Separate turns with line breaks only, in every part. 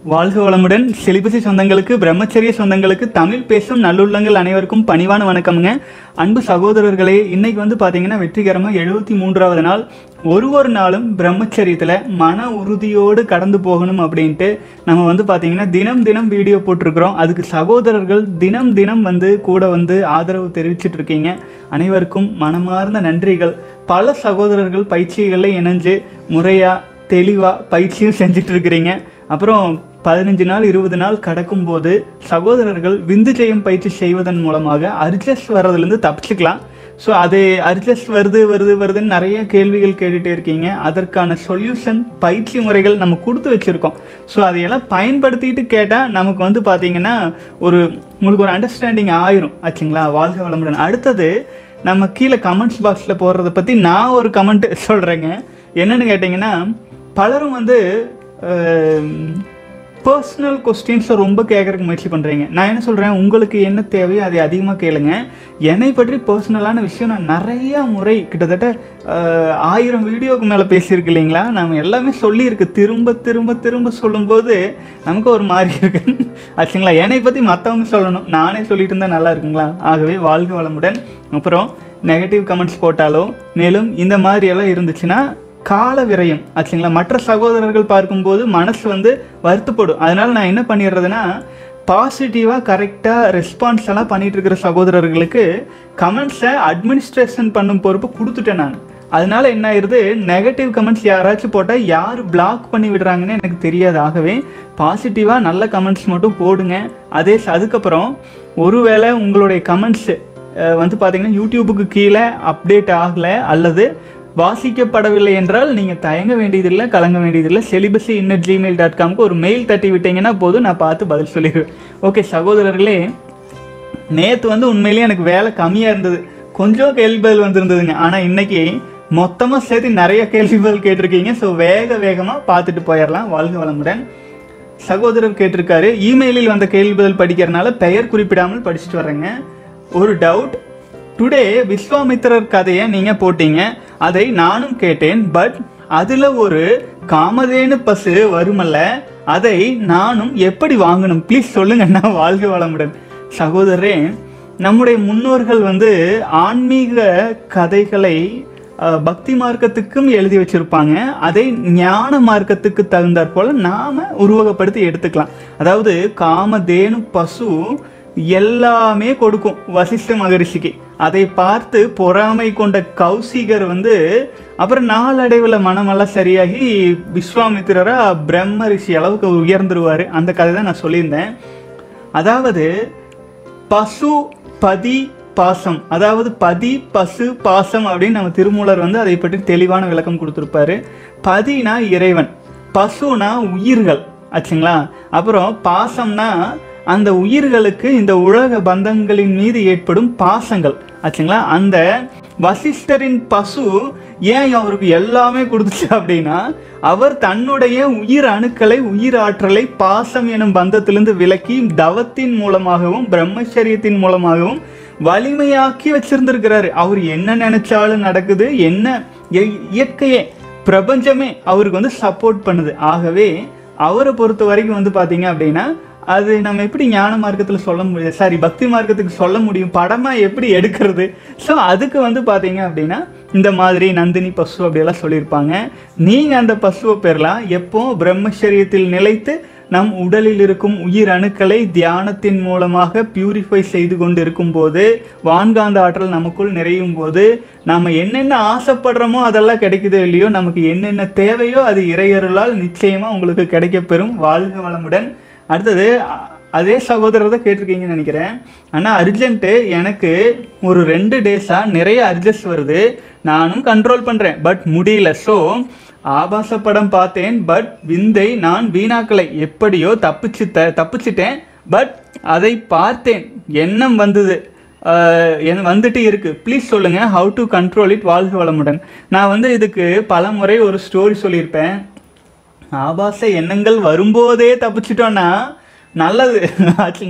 வாழ்க வளமுடன் செலிபசி சொந்தங்களுக்கு பிரம்மச்சரிய சொந்தங்களுக்கு தமிழ் பேசும் நல்லுள்ளங்கள் அனைவருக்கும் பணிவான வணக்கம்ங்க அன்பு சகோதரர்களே இன்னைக்கு வந்து பாத்தீங்கன்னா வெற்றிகரமாக எழுபத்தி மூன்றாவது நாள் ஒரு ஒரு நாளும் பிரம்மச்சரியத்தில் மன உறுதியோடு கடந்து போகணும் அப்படின்ட்டு நம்ம வந்து பாத்தீங்கன்னா தினம் தினம் வீடியோ போட்டிருக்கிறோம் அதுக்கு சகோதரர்கள் தினம் தினம் வந்து கூட வந்து ஆதரவு தெரிவிச்சிட்டு இருக்கீங்க அனைவருக்கும் மனமார்ந்த நன்றிகள் பல சகோதரர்கள் பயிற்சிகளில் இணைஞ்சு முறையாக தெளிவாக பயிற்சியும் செஞ்சுட்டு இருக்கிறீங்க அப்புறம் பதினஞ்சு நாள் இருபது நாள் கடக்கும்போது சகோதரர்கள் விந்து ஜெயம் பயிற்சி செய்வதன் மூலமாக அர்ஜஸ்ட் வர்றதுலேருந்து தப்பிச்சுக்கலாம் ஸோ அது அர்ஜஸ்ட் வருது வருது வருதுன்னு நிறைய கேள்விகள் கேட்டுகிட்டே இருக்கீங்க அதற்கான சொல்யூஷன் பயிற்சி முறைகள் நம்ம கொடுத்து வச்சுருக்கோம் ஸோ அதையெல்லாம் பயன்படுத்திட்டு கேட்டால் நமக்கு வந்து பார்த்தீங்கன்னா ஒரு உங்களுக்கு ஒரு அண்டர்ஸ்டாண்டிங் ஆயிரும் ஆச்சுங்களா வாழ்க வளமுடன் அடுத்தது நம்ம கீழே கமெண்ட்ஸ் பாக்ஸில் போடுறத பற்றி நான் ஒரு கமெண்ட் சொல்கிறேங்க என்னன்னு கேட்டிங்கன்னா பலரும் வந்து பர்சனல் கொஸ்டின்ஸை ரொம்ப கேட்குறதுக்கு முயற்சி பண்ணுறீங்க நான் என்ன சொல்கிறேன் உங்களுக்கு என்ன தேவையோ அதை அதிகமாக கேளுங்க என்னை பற்றி பர்சனலான விஷயம் நான் நிறையா முறை கிட்டத்தட்ட அஹ், ஆயிரம் வீடியோக்கு மேலே பேசியிருக்கு இல்லைங்களா நம்ம எல்லாமே சொல்லியிருக்கு திரும்ப திரும்ப திரும்ப சொல்லும்போது நமக்கு ஒரு மாதிரி இருக்கு ஆச்சுங்களா என்னை பற்றி மற்றவங்க சொல்லணும் நானே சொல்லிட்டு இருந்தால் நல்லா இருக்குங்களா ஆகவே வாழ்க வளமுடன் அப்புறம் நெகட்டிவ் கமெண்ட்ஸ் போட்டாலோ மேலும் இந்த மாதிரி எல்லாம் இருந்துச்சுன்னா கால விரயம் ஆச்சுங்களா மற்ற சகோதரர்கள் பார்க்கும்போது மனசு வந்து வருத்தப்படும் அதனால நான் என்ன பண்ணிடுறதுன்னா பாசிட்டிவாக கரெக்டாக ரெஸ்பான்ஸ் எல்லாம் பண்ணிட்டு இருக்கிற சகோதரர்களுக்கு கமெண்ட்ஸை அட்மினிஸ்ட்ரேஷன் பண்ணும் பொறுப்பு கொடுத்துட்டேன் நான் அதனால என்ன ஆயிருது நெகட்டிவ் கமெண்ட்ஸ் யாராச்சும் போட்டால் யார் பிளாக் பண்ணி விடுறாங்கன்னு எனக்கு தெரியாது ஆகவே பாசிட்டிவாக நல்ல கமெண்ட்ஸ் மட்டும் போடுங்க அதே ச- அதுக்கப்புறம் ஒருவேளை உங்களுடைய கமெண்ட்ஸ் வந்து பார்த்தீங்கன்னா யூடியூபுக்கு கீழே அப்டேட் ஆகலை அல்லது வாசிக்கப்படவில்லை என்றால் நீங்கள் தயங்க வேண்டியதில்லை கலங்க வேண்டியதில்லை செலிபஸி இன்னட் ஜிமெயில் டாட் காம்க்கு ஒரு மெயில் தட்டி விட்டீங்கன்னா போதும் நான் பார்த்து பதில் சொல்லிடுவேன் ஓகே சகோதரர்களே நேற்று வந்து உண்மையிலேயே எனக்கு வேலை கம்மியாக இருந்தது கொஞ்சம் கேள்வி பதில் வந்திருந்ததுங்க ஆனால் இன்னைக்கு மொத்தமாக சேர்த்து நிறைய கேள்வி பதில் கேட்டிருக்கீங்க ஸோ வேக வேகமாக பார்த்துட்டு போயிடலாம் வாழ்க வளமுடன் சகோதரர் கேட்டிருக்காரு இமெயிலில் வந்த கேள்வி பதில் படிக்கிறனால பெயர் குறிப்பிடாமல் படிச்சுட்டு வர்றேங்க ஒரு டவுட் டுடே விஸ்வாமித்திரர் கதையை நீங்க போட்டீங்க அதை நானும் கேட்டேன் பட் அதுல ஒரு காமதேனு பசு வருமல்ல அதை நானும் எப்படி வாங்கணும் ப்ளீஸ் சொல்லுங்க நான் வாழ்க வளமுடன் சகோதரரே நம்முடைய முன்னோர்கள் வந்து ஆன்மீக கதைகளை அஹ், பக்தி மார்க்கத்துக்கும் எழுதி வச்சிருப்பாங்க அதை ஞான மார்க்கத்துக்கு தகுந்தாற் போல நாம உருவகப்படுத்தி எடுத்துக்கலாம் அதாவது காமதேனு பசு எல்லாமே கொடுக்கும் வசிஷ்ட மகரிஷிக்கு அதை பார்த்து பொறாமை கொண்ட கௌசிகர் வந்து அப்புறம் நாளடைவில் மனமெல்லாம் சரியாகி விஸ்வாமித்திரரா பிரம்ம ரிஷி அளவுக்கு உயர்ந்துருவாரு அந்த கதை தான் நான் சொல்லியிருந்தேன் அதாவது பசு பதி பாசம் அதாவது பதி பசு பாசம் அப்படின்னு நம்ம திருமூலர் வந்து அதை பற்றி தெளிவான விளக்கம் கொடுத்துருப்பாரு பதினா இறைவன் பசுனா உயிர்கள் ஆச்சுங்களா அப்புறம் பாசம்னா அந்த உயிர்களுக்கு இந்த உலக பந்தங்களின் மீது ஏற்படும் பாசங்கள் ஆச்சுங்களா அந்த வசிஷ்டரின் பசு ஏன் அவருக்கு எல்லாமே கொடுத்துச்சு அப்படின்னா அவர் தன்னுடைய உயிர் அணுக்களை உயிர் ஆற்றலை பாசம் எனும் பந்தத்திலிருந்து விலக்கி தவத்தின் மூலமாகவும் பிரம்மச்சரியத்தின் மூலமாகவும் வலிமையாக்கி வச்சிருந்திருக்கிறாரு அவர் என்ன நினைச்சாலும் நடக்குது என்ன இய- இயற்கையே பிரபஞ்சமே அவருக்கு வந்து சப்போர்ட் பண்ணுது ஆகவே அவரை பொறுத்த வரைக்கும் வந்து பாத்தீங்க அப்படின்னா அது நம்ம எப்படி ஞான மார்க்கத்தில் சொல்ல முடியும் சாரி பக்தி மார்க்கத்துக்கு சொல்ல முடியும் படமாக எப்படி எடுக்கிறது ஸோ அதுக்கு வந்து பார்த்தீங்க அப்படின்னா இந்த மாதிரி நந்தினி பசு அப்படியெல்லாம் சொல்லியிருப்பாங்க நீங்கள் அந்த பசுவை பெறலாம் எப்போ பிரம்மச்சரியத்தில் நிலைத்து நம் உடலில் இருக்கும் உயிர் அணுக்களை தியானத்தின் மூலமாக பியூரிஃபை செய்து கொண்டு இருக்கும்போது வான்காந்த ஆற்றல் நமக்குள் நிறையும் போது நம்ம என்னென்ன ஆசைப்படுறோமோ அதெல்லாம் கிடைக்குதோ இல்லையோ நமக்கு என்னென்ன தேவையோ அது இறையருளால் நிச்சயமா உங்களுக்கு கிடைக்கப்பெறும் வாழ்க வளமுடன் அடுத்தது அ- அதே சகோதரர் தான் கேட்டிருக்கீங்கன்னு நினைக்கிறேன் ஆனால் அர்ஜென்ட்டு எனக்கு ஒரு ரெண்டு டேஸாக நிறைய அர்ஜஸ்ட் வருது நானும் கண்ட்ரோல் பண்ணுறேன் பட் முடியல ஸோ ஆபாச படம் பார்த்தேன் பட் விந்தை நான் வீணாக்கலை எப்படியோ தப்பிச்சு த தப்பிச்சிட்டேன் பட் அதை பார்த்தேன் எண்ணம் வந்தது ஆஹ் என் வந்துட்டு இருக்கு ப்ளீஸ் சொல்லுங்க ஹவு டு கண்ட்ரோல் இட் வாழ்க வளமுடன் நான் வந்து இதுக்கு பல முறை ஒரு ஸ்டோரி சொல்லியிருப்பேன் ஆபாச எண்ணங்கள் வரும்போதே தப்பிச்சிட்டோன்னா நல்லது ஆச்சுங்களா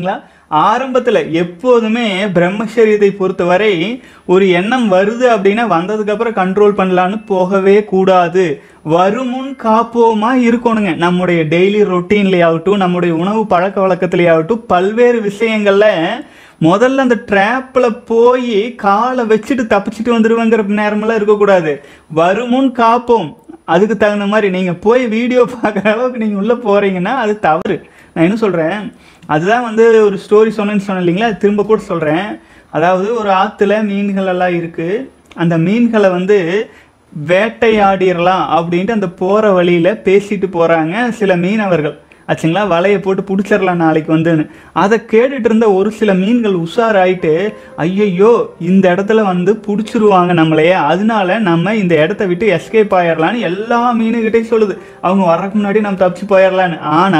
ஆரம்பத்துல எப்போதுமே பிரம்மச்சரியத்தை பொறுத்தவரை ஒரு எண்ணம் வருது அப்படின்னா வந்ததுக்கு அப்புறம் கண்ட்ரோல் பண்ணலான்னு போகவே கூடாது வருமுன் காப்போமா இருக்கணுங்க நம்முடைய டெய்லி ரொட்டீன்லேயாகட்டும் நம்முடைய உணவு பழக்க வழக்கத்திலேயாகட்டும் பல்வேறு விஷயங்கள்ல முதல்ல அந்த ட்ராப்ல போய் காலை வச்சுட்டு தப்பிச்சுட்டு வந்துடுவேங்கிற நேரமெல்லாம் இருக்கக்கூடாது வருமுன் காப்போம் அதுக்கு தகுந்த மாதிரி நீங்க போய் வீடியோ பார்க்குற அளவுக்கு நீங்க உள்ள போறீங்கன்னா அது தவறு நான் என்ன சொல்றேன் அதுதான் வந்து ஒரு ஸ்டோரி சொன்னேன்னு சொன்னேன் இல்லைங்களா அது திரும்ப கூட சொல்றேன் அதாவது ஒரு ஆத்துல மீன்கள் எல்லாம் இருக்கு அந்த மீன்களை வந்து வேட்டையாடிடலாம் அப்படின்ட்டு அந்த போற வழியில பேசிட்டு போறாங்க சில மீனவர்கள் ஆச்சுங்களா வலையை போட்டு பிடிச்சிடலாம் நாளைக்கு வந்துன்னு அதை கேட்டுட்டு இருந்த ஒரு சில மீன்கள் உஷாராயிட்டு ஐயையோ இந்த இடத்துல வந்து பிடிச்சிருவாங்க நம்மளையே அதனால நம்ம இந்த இடத்த விட்டு எஸ்கேப் ஆயிடலான்னு எல்லா மீனுகிட்டையும் சொல்லுது அவங்க வர்றதுக்கு முன்னாடி நம்ம தப்பிச்சு போயிடலான்னு ஆனா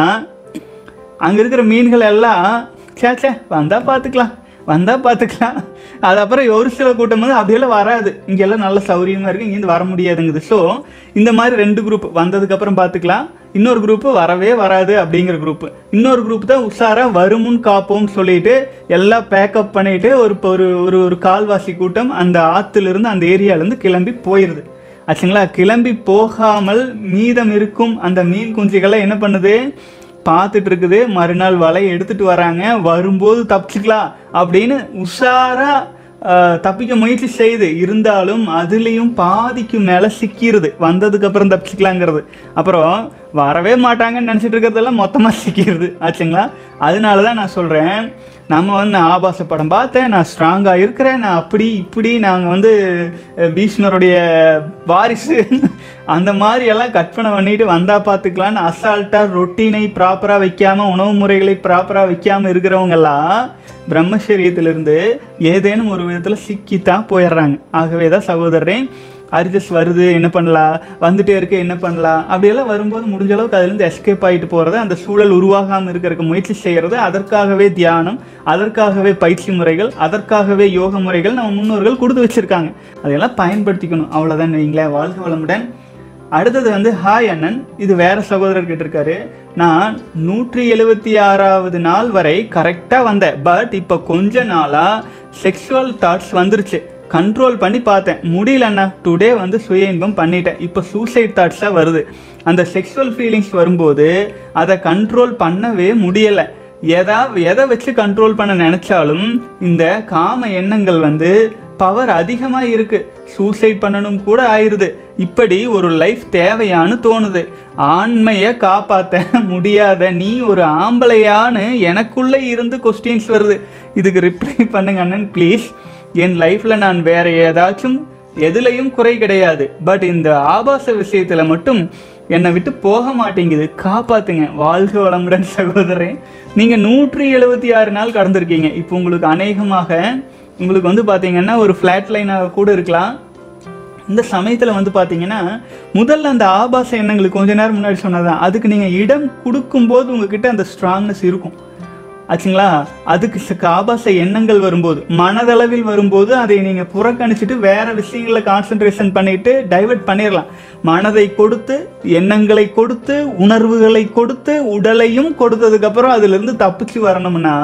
அங்க இருக்கிற மீன்கள் எல்லாம் சே சே வந்தா பார்த்துக்கலாம் வந்தா பார்த்துக்கலாம் அது அப்புறம் ஒரு சில கூட்டம் வந்து அப்படியெல்லாம் வராது இங்கெல்லாம் நல்ல சௌரியமா இருக்கு இங்கேருந்து வர முடியாதுங்குது ஸோ இந்த மாதிரி ரெண்டு குரூப் வந்ததுக்கு அப்புறம் பார்த்துக்கலாம் இன்னொரு குரூப் வரவே வராது அப்படிங்கிற குரூப் இன்னொரு குரூப் தான் உஷாரா வருமுன் காப்போம்னு சொல்லிட்டு எல்லாம் பேக்கப் பண்ணிட்டு ஒரு ஒரு ஒரு ஒரு கால்வாசி கூட்டம் அந்த ஆத்துல இருந்து அந்த ஏரியால இருந்து கிளம்பி போயிருது ஆச்சுங்களா கிளம்பி போகாமல் மீதம் இருக்கும் அந்த மீன் குஞ்சுகளை என்ன பண்ணுது பார்த்துட்டு இருக்குது மறுநாள் வலையை எடுத்துட்டு வராங்க வரும்போது தப்பிச்சுக்கலாம் அப்படின்னு உஷாரா ஆஹ், தப்பிக்க முயற்சி செய்யுது இருந்தாலும் அதுலேயும் பாதிக்கு மேலே சிக்கிருது வந்ததுக்கு அப்புறம் தப்பிச்சுக்கலாங்கிறது அப்புறம் வரவே மாட்டாங்கன்னு நினச்சிட்டு இருக்கிறதெல்லாம் மொத்தமாக சிக்கிருது ஆச்சுங்களா அதனால தான் நான் சொல்கிறேன் நம்ம வந்து நான் ஆபாச படம் பார்த்தேன் நான் ஸ்ட்ராங்காக இருக்கிறேன் நான் அப்படி இப்படி நாங்கள் வந்து அஹ், பீஷ்மருடைய வாரிசு அந்த மாதிரி எல்லாம் கற்பனை பண்ணிட்டு வந்தா பார்த்துக்கலான்னு அசால்ட்டாக ரொட்டீனை ப்ராப்பராக வைக்காம உணவு முறைகளை ப்ராப்பராக வைக்காம இருக்கிறவங்க எல்லாம் பிரம்மச்சரியத்திலிருந்து ஏதேனும் ஒரு விதத்தில் சிக்கித்தான் போயிடுறாங்க ஆகவே தான் சகோதரரே அரிஜஸ் வருது என்ன பண்ணலாம் வந்துட்டே இருக்கு என்ன பண்ணலாம் அப்படியெல்லாம் வரும்போது முடிஞ்ச அளவுக்கு அதுலேருந்து எஸ்கேப் ஆகிட்டு போகிறது அந்த சூழல் உருவாகாமல் இருக்கிறதுக்கு முயற்சி செய்கிறது அதற்காகவே தியானம் அதற்காகவே பயிற்சி முறைகள் அதற்காகவே யோக முறைகள் நம்ம முன்னோர்கள் கொடுத்து வச்சிருக்காங்க அதையெல்லாம் பயன்படுத்திக்கணும் அவ்வளோதான் வைங்களேன் வாழ்க வளமுடன் அடுத்தது வந்து ஹாய் அண்ணன் இது வேற சகோதரர் கேட்டிருக்காரு நான் நூற்றி எழுபத்தி ஆறாவது நாள் வரை கரெக்டாக வந்தேன் பட் இப்போ கொஞ்ச நாளாக செக்ஷுவல் தாட்ஸ் வந்துருச்சு கண்ட்ரோல் பண்ணி பார்த்தேன் முடியல அண்ணா டுடே வந்து சுய இன்பம் பண்ணிட்டேன் இப்போ சூசைட் தாட்ஸாக வருது அந்த செக்ஷுவல் ஃபீலிங்ஸ் வரும்போது அதை கண்ட்ரோல் பண்ணவே முடியலை எதா எதை வச்சு கண்ட்ரோல் பண்ண நினைச்சாலும் இந்த காம எண்ணங்கள் வந்து பவர் அதிகமா இருக்கு சூசைட் பண்ணணும் கூட ஆயிருது இப்படி ஒரு லைஃப் தேவையான்னு தோணுது ஆண்மைய காப்பாத்த முடியாத நீ ஒரு ஆம்பளையான்னு எனக்குள்ள இருந்து கொஸ்டின்ஸ் வருது இதுக்கு ரிப்ளை பண்ணுங்க அண்ணன் ப்ளீஸ் என் லைஃப்ல நான் வேற ஏதாச்சும் எதுலையும் குறை கிடையாது பட் இந்த ஆபாச விஷயத்துல மட்டும் என்னை விட்டு போக மாட்டேங்குது காப்பாத்துங்க வாழ்க வளமுடன் சகோதரன் நீங்க நூற்றி எழுபத்தி ஆறு நாள் கடந்திருக்கீங்க இப்போ உங்களுக்கு அநேகமாக உங்களுக்கு வந்து பாத்தீங்கன்னா ஒரு ஃபிளாட் லைனாக கூட இருக்கலாம் இந்த சமயத்தில் வந்து பார்த்தீங்கன்னா முதல்ல அந்த ஆபாச எண்ணங்களுக்கு கொஞ்ச நேரம் முன்னாடி சொன்னதான் அதுக்கு நீங்கள் இடம் கொடுக்கும்போது உங்ககிட்ட அந்த ஸ்ட்ராங்னஸ் இருக்கும் ஆச்சுங்களா அதுக்கு ச- ஆபாச எண்ணங்கள் வரும்போது மனதளவில் வரும்போது அதை நீங்கள் புறக்கணிச்சிட்டு வேற விஷயங்களில் கான்சென்ட்ரேஷன் பண்ணிட்டு டைவர்ட் பண்ணிடலாம் மனதை கொடுத்து எண்ணங்களை கொடுத்து உணர்வுகளை கொடுத்து உடலையும் கொடுத்ததுக்கப்புறம் அதிலிருந்து தப்பிச்சு வரணும்னா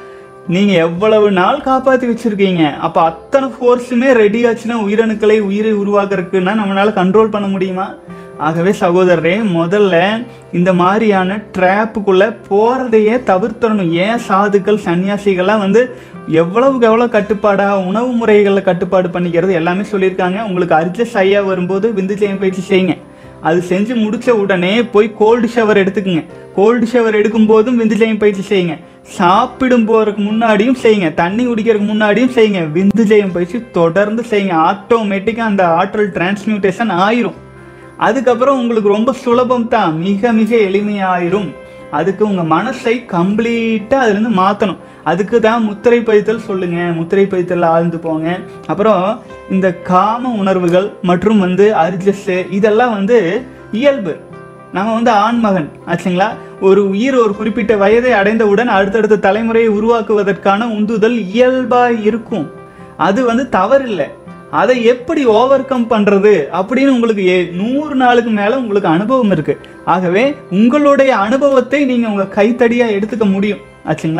நீங்க எவ்வளவு நாள் காப்பாத்தி வச்சிருக்கீங்க அப்ப அத்தனை ஃபோர்ஸுமே ரெடி ஆச்சுன்னா உயிரணுக்களை உயிரை உருவாக்குறதுக்குன்னா நம்மளால கண்ட்ரோல் பண்ண முடியுமா ஆகவே சகோதரரே முதல்ல இந்த மாதிரியான ட்ராப்புக்குள்ள போறதையே தவிர்த்தரணும் ஏன் சாதுக்கள் சன்னியாசிகள்லாம் வந்து எவ்வளவுக்கு எவ்வளோ கட்டுப்பாடா உணவு முறைகளில் கட்டுப்பாடு பண்ணிக்கிறது எல்லாமே சொல்லியிருக்காங்க உங்களுக்கு அர்ஜஸ்ட் ஐயா வரும்போது விந்து ஜெயம் பயிற்சி செய்யுங்க அது செஞ்சு முடிச்ச உடனே போய் கோல்டு ஷவர் எடுத்துக்குங்க கோல்டு ஷவர் எடுக்கும் போதும் விந்து ஜெயம் பயிற்சி செய்யுங்க சாப்பிடும் போறதுக்கு முன்னாடியும் செய்யுங்க தண்ணி குடிக்கிறதுக்கு முன்னாடியும் செய்யுங்க விந்து ஜெயம் பயிற்சி தொடர்ந்து செய்யுங்க ஆட்டோமேட்டிக்காக அந்த ஆற்றல் டிரான்ஸ்மியூட்டேஷன் ஆயிரும் அதுக்கப்புறம் உங்களுக்கு ரொம்ப சுலபம் தான் மிக மிக எளிமையாயிரும் அதுக்கு உங்க மனசை கம்ப்ளீட்டா அதுல இருந்து மாத்தணும் அதுக்கு தான் முத்திரை பதித்தல் சொல்லுங்க முத்திரை பதித்தல் ஆழ்ந்து போங்க அப்புறம் இந்த காம உணர்வுகள் மற்றும் வந்து அர்ஜஸ் இதெல்லாம் வந்து இயல்பு நம்ம வந்து ஆண்மகன் ஆச்சுங்களா ஒரு உயிர் ஒரு குறிப்பிட்ட வயதை அடைந்தவுடன் அடுத்தடுத்த தலைமுறையை உருவாக்குவதற்கான உந்துதல் இயல்பா இருக்கும் அது வந்து தவறில்லை அதை எப்படி ஓவர் கம் பண்றது அப்படின்னு உங்களுக்கு ஏ- நூறு நாளுக்கு மேல உங்களுக்கு அனுபவம் இருக்கு ஆகவே உங்களுடைய அனுபவத்தை நீங்க உங்க கைத்தடியா எடுத்துக்க முடியும் ஆச்சுங்களா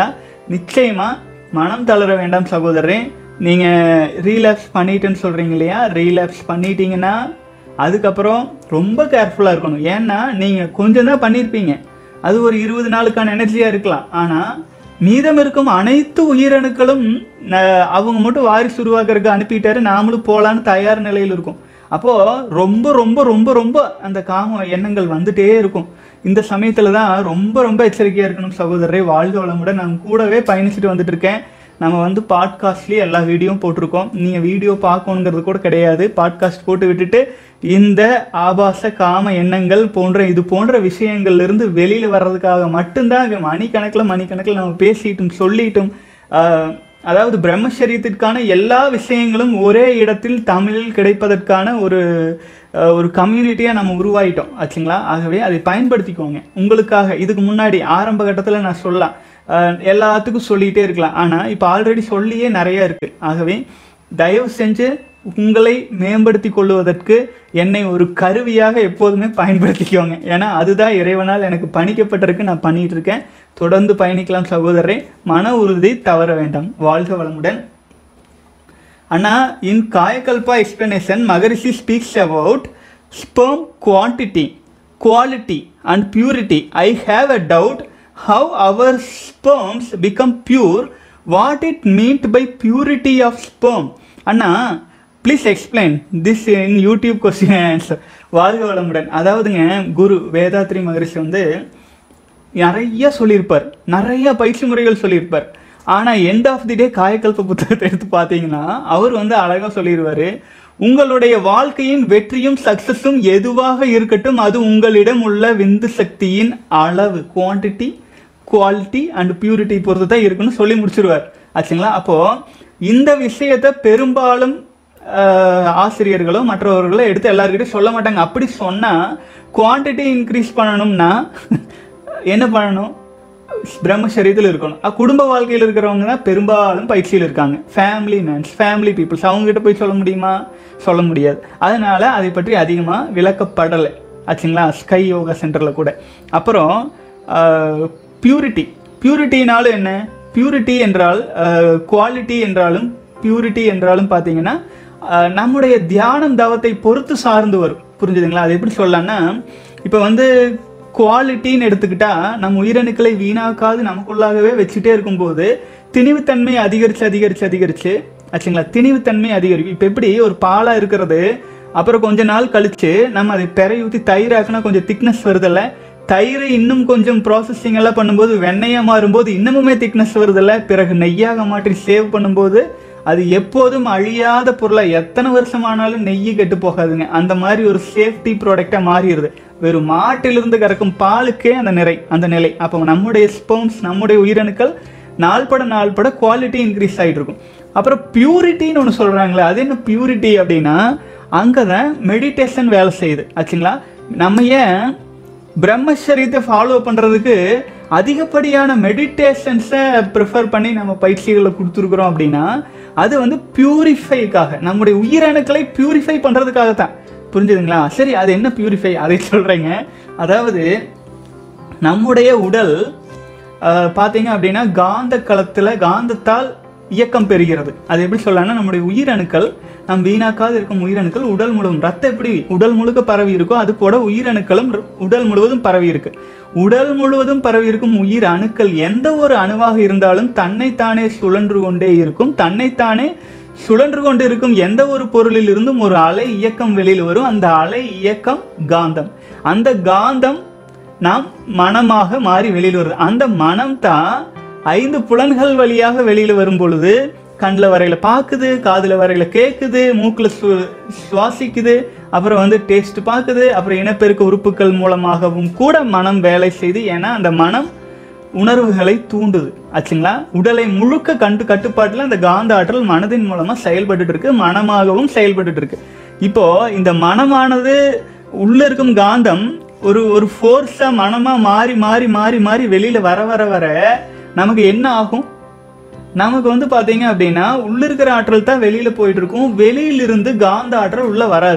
நிச்சயமா மனம் தளர வேண்டாம் சகோதரரே நீங்க ரீலாப்ஸ் பண்ணிட்டேன்னு சொல்றீங்க இல்லையா ரீலாப்ஸ் பண்ணிட்டீங்கன்னா அதுக்கப்புறம் ரொம்ப கேர்ஃபுல்லா இருக்கணும் ஏன்னா நீங்க கொஞ்சம் தான் பண்ணியிருப்பீங்க அது ஒரு இருபது நாளுக்கான எனர்ஜியா இருக்கலாம் ஆனா மீதம் இருக்கும் அனைத்து உயிரணுக்களும் ந- அவங்க மட்டும் வாரிசு உருவாக்குறதுக்கு அனுப்பிட்டாரு நாமளும் போலான்னு தயார் நிலையில் இருக்கும் அப்போ ரொம்ப ரொம்ப ரொம்ப ரொம்ப அந்த காம எண்ணங்கள் வந்துட்டே இருக்கும் இந்த சமயத்துல தான் ரொம்ப ரொம்ப எச்சரிக்கையா இருக்கணும் சகோதரரை வாழ்க வளமுடன் நான் கூடவே பயணிச்சுட்டு வந்துட்டு இருக்கேன் நம்ம வந்து பாட்காஸ்ட்லேயே எல்லா வீடியோவும் போட்டிருக்கோம் நீங்கள் வீடியோ பார்க்கணுங்கிறது கூட கிடையாது பாட்காஸ்ட் போட்டு விட்டுட்டு இந்த ஆபாச காம எண்ணங்கள் போன்ற இது போன்ற விஷயங்கள்ல இருந்து வெளியில் வர்றதுக்காக மட்டும்தான் இங்க மணிக்கணக்கில் மணிக்கணக்கில் நம்ம பேசிட்டும் சொல்லிட்டும் ஆஹ், அதாவது பிரம்மச்சரியத்திற்கான எல்லா விஷயங்களும் ஒரே இடத்தில் தமிழில் கிடைப்பதற்கான ஒரு அஹ், ஒரு கம்யூனிட்டியாக நம்ம உருவாயிட்டோம் ஆச்சுங்களா ஆகவே அதை பயன்படுத்திக்கோங்க உங்களுக்காக இதுக்கு முன்னாடி ஆரம்ப கட்டத்தில் நான் சொல்லலாம் அஹ், எல்லாத்துக்கும் சொல்லிகிட்டே இருக்கலாம் ஆனால் இப்போ ஆல்ரெடி சொல்லியே நிறைய இருக்குது ஆகவே தயவு செஞ்சு உங்களை மேம்படுத்தி கொள்வதற்கு என்னை ஒரு கருவியாக எப்போதுமே பயன்படுத்திக்கோங்க ஏன்னா அதுதான் இறைவனால் எனக்கு பணிக்கப்பட்டிருக்கு நான் பண்ணிட்டு இருக்கேன் தொடர்ந்து பயணிக்கலாம் சகோதரரை மன உறுதி தவற வேண்டாம் வாழ்க வளமுடன் அண்ணா in Kayakalpa explanation Maharishi speaks about sperm quantity quality and purity I have a doubt how our sperms become pure what it meant by purity of sperm அண்ணா please explain this in YouTube question answer வாழ்க வளமுடன் அதாவதுங்க குரு வேதாத்ரி மகரிஷி வந்து நிறைய சொல்லியிருப்பார் நிறைய பயிற்சி முறைகள் சொல்லியிருப்பார் ஆனால் எண்ட் ஆஃப் தி டே காயக்கல்ப புத்தகத்தை எடுத்து பார்த்தீங்கன்னா அவர் வந்து அழகாக சொல்லிடுவார் உங்களுடைய வாழ்க்கையின் வெற்றியும் சக்சஸும் எதுவாக இருக்கட்டும் அது உங்களிடம் உள்ள விந்து சக்தியின் அளவு குவான்டிட்டி குவாலிட்டி அண்ட் பியூரிட்டி பொறுத்து தான் இருக்குன்னு சொல்லி முடிச்சிருவார் ஆச்சுங்களா அப்போது இந்த விஷயத்தை பெரும்பாலும் ஆஹ், ஆசிரியர்களோ மற்றவர்களோ எடுத்து எல்லாருக்கிட்டையும் சொல்ல மாட்டாங்க அப்படி சொன்னால் குவான்டிட்டி இன்க்ரீஸ் பண்ணணும்னா என்ன பண்ணணும் பிரம்மச்சரியத்தில் இருக்கணும் அஹ் குடும்ப வாழ்க்கையில் இருக்கிறவங்க தான் பெரும்பாலும் பயிற்சியில் இருக்காங்க ஃபேமிலி மேன்ஸ் ஃபேமிலி பீப்புள்ஸ் அவங்ககிட்ட போய் சொல்ல முடியுமா சொல்ல முடியாது அதனால அதை பற்றி அதிகமாக விளக்கப்படலை ஆச்சுங்களா ஸ்கை யோகா சென்டரில் கூட அப்புறம் பியூரிட்டி பியூரிட்டினாலும் என்ன பியூரிட்டி என்றால் குவாலிட்டி என்றாலும் பியூரிட்டி என்றாலும் பார்த்தீங்கன்னா அஹ், நம்முடைய தியானம் தவத்தை பொறுத்து சார்ந்து வரும் புரிஞ்சுதுங்களா அது எப்படி சொல்லலாம்னா இப்போ வந்து குவாலிட்டின்னு எடுத்துக்கிட்டா நம்ம உயிரணுக்களை வீணாக்காது நமக்குள்ளாகவே வச்சுட்டே இருக்கும்போது திணிவுத்தன்மை அதிகரிச்சு அதிகரிச்சு அதிகரிச்சு ஆச்சுங்களா திணிவுத்தன்மை அதிகரிக்கும் இப்போ எப்படி ஒரு பாலா இருக்கிறது அப்புறம் கொஞ்ச நாள் கழிச்சு நம்ம அதை பெறை ஊற்றி தயிராக்குனா கொஞ்சம் திக்னஸ் வருதில்ல தயிர் இன்னும் கொஞ்சம் ப்ராசஸிங் எல்லாம் பண்ணும்போது வெண்ணெயா மாறும்போது இன்னமுமே திக்னஸ் வருதில்ல பிறகு நெய்யாக மாற்றி சேவ் பண்ணும்போது அது எப்போதும் அழியாத பொருளா எத்தனை வருஷமானாலும் நெய்யி கெட்டு போகாதுங்க அந்த மாதிரி ஒரு சேஃப்டி ப்ராடக்டா மாறிடுது வெறும் மாட்டிலிருந்து கறக்கும் பாலுக்கே அந்த நிறை அந்த நிலை அப்போ நம்முடைய ஸ்பெர்ம்ஸ் நம்முடைய உயிரணுக்கள் நாள்பட நாள்பட குவாலிட்டி இன்க்ரீஸ் ஆகிட்டு இருக்கும் அப்புறம் பியூரிட்டின்னு ஒன்று சொல்கிறாங்களே அது என்ன பியூரிட்டி அப்படின்னா அங்கே தான் மெடிடேஷன் வேலை செய்யுது ஆச்சுங்களா நம்ம ஏன் பிரம்மச்சரியத்தை ஃபாலோ பண்ணுறதுக்கு அதிகப்படியான மெடிடேஷன்ஸை ப்ரிஃபர் பண்ணி நம்ம பயிற்சிகளை கொடுத்துருக்குறோம் அப்படின்னா அது வந்து பியூரிஃபைக்காக நம்முடைய உயிரணுக்களை பியூரிஃபை பண்ணுறதுக்காக தான் புரிஞ்சுதுங்களா சரி அது என்ன பியூரிஃபை அதை சொல்கிறேங்க அதாவது நம்முடைய உடல் அஹ், பார்த்தீங்க அப்படின்னா காந்த களத்தில் காந்தத்தால் இயக்கம் பெறுகிறது அது எப்படி சொல்லலாம்னா நம்முடைய உயிரணுக்கள் நம் வீணாக்காது இருக்கும் உயிரணுக்கள் உடல் முழுவதும் ரத்தம் எப்படி உடல் முழுக்க பரவி இருக்கோ அது போல உயிரணுக்களும் ர- உடல் முழுவதும் பரவி இருக்கு உடல் முழுவதும் பரவி இருக்கும் உயிர் அணுக்கள் எந்த ஒரு அணுவாக இருந்தாலும் தன்னைத்தானே சுழன்று கொண்டே இருக்கும் தன்னைத்தானே சுழன்று கொண்டு இருக்கும் எந்த ஒரு பொருளில் இருந்தும் ஒரு அலை இயக்கம் வெளியில் வரும் அந்த அலை இயக்கம் காந்தம் அந்த காந்தம் நாம் மனமாக மாறி வெளியில் வருது அந்த மனம் தான் ஐந்து புலன்கள் வழியாக வெளியில் வரும் பொழுது கண்ணில் வரையில பார்க்குது காதில் வரையில கேட்குது மூக்கில் சு சுவாசிக்குது அப்புறம் வந்து டேஸ்ட் பார்க்குது அப்புறம் இனப்பெருக்க உறுப்புகள் மூலமாகவும் கூட மனம் வேலை செய்து ஏன்னா அந்த மனம் உணர்வுகளை தூண்டுது ஆச்சுங்களா உடலை முழுக்க கண்டு கட்டுப்பாட்டில் அந்த காந்த ஆற்றல் மனதின் மூலமா செயல்பட்டுட்டு இருக்கு மனமாகவும் செயல்பட்டுட்டு இருக்கு இப்போ இந்த மனமானது உள்ள இருக்கும் காந்தம் ஒரு ஒரு ஃபோர்ஸா மனமா மாறி மாறி மாறி மாறி வெளியில வர வர வர நமக்கு என்ன ஆகும் நமக்கு வந்து பாத்தீங்க அப்படின்னா உள்ள இருக்கிற ஆற்றல் தான் வெளியில போயிட்டு இருக்கும் வெளியிலிருந்து காந்த ஆற்றல் உள்ள வராது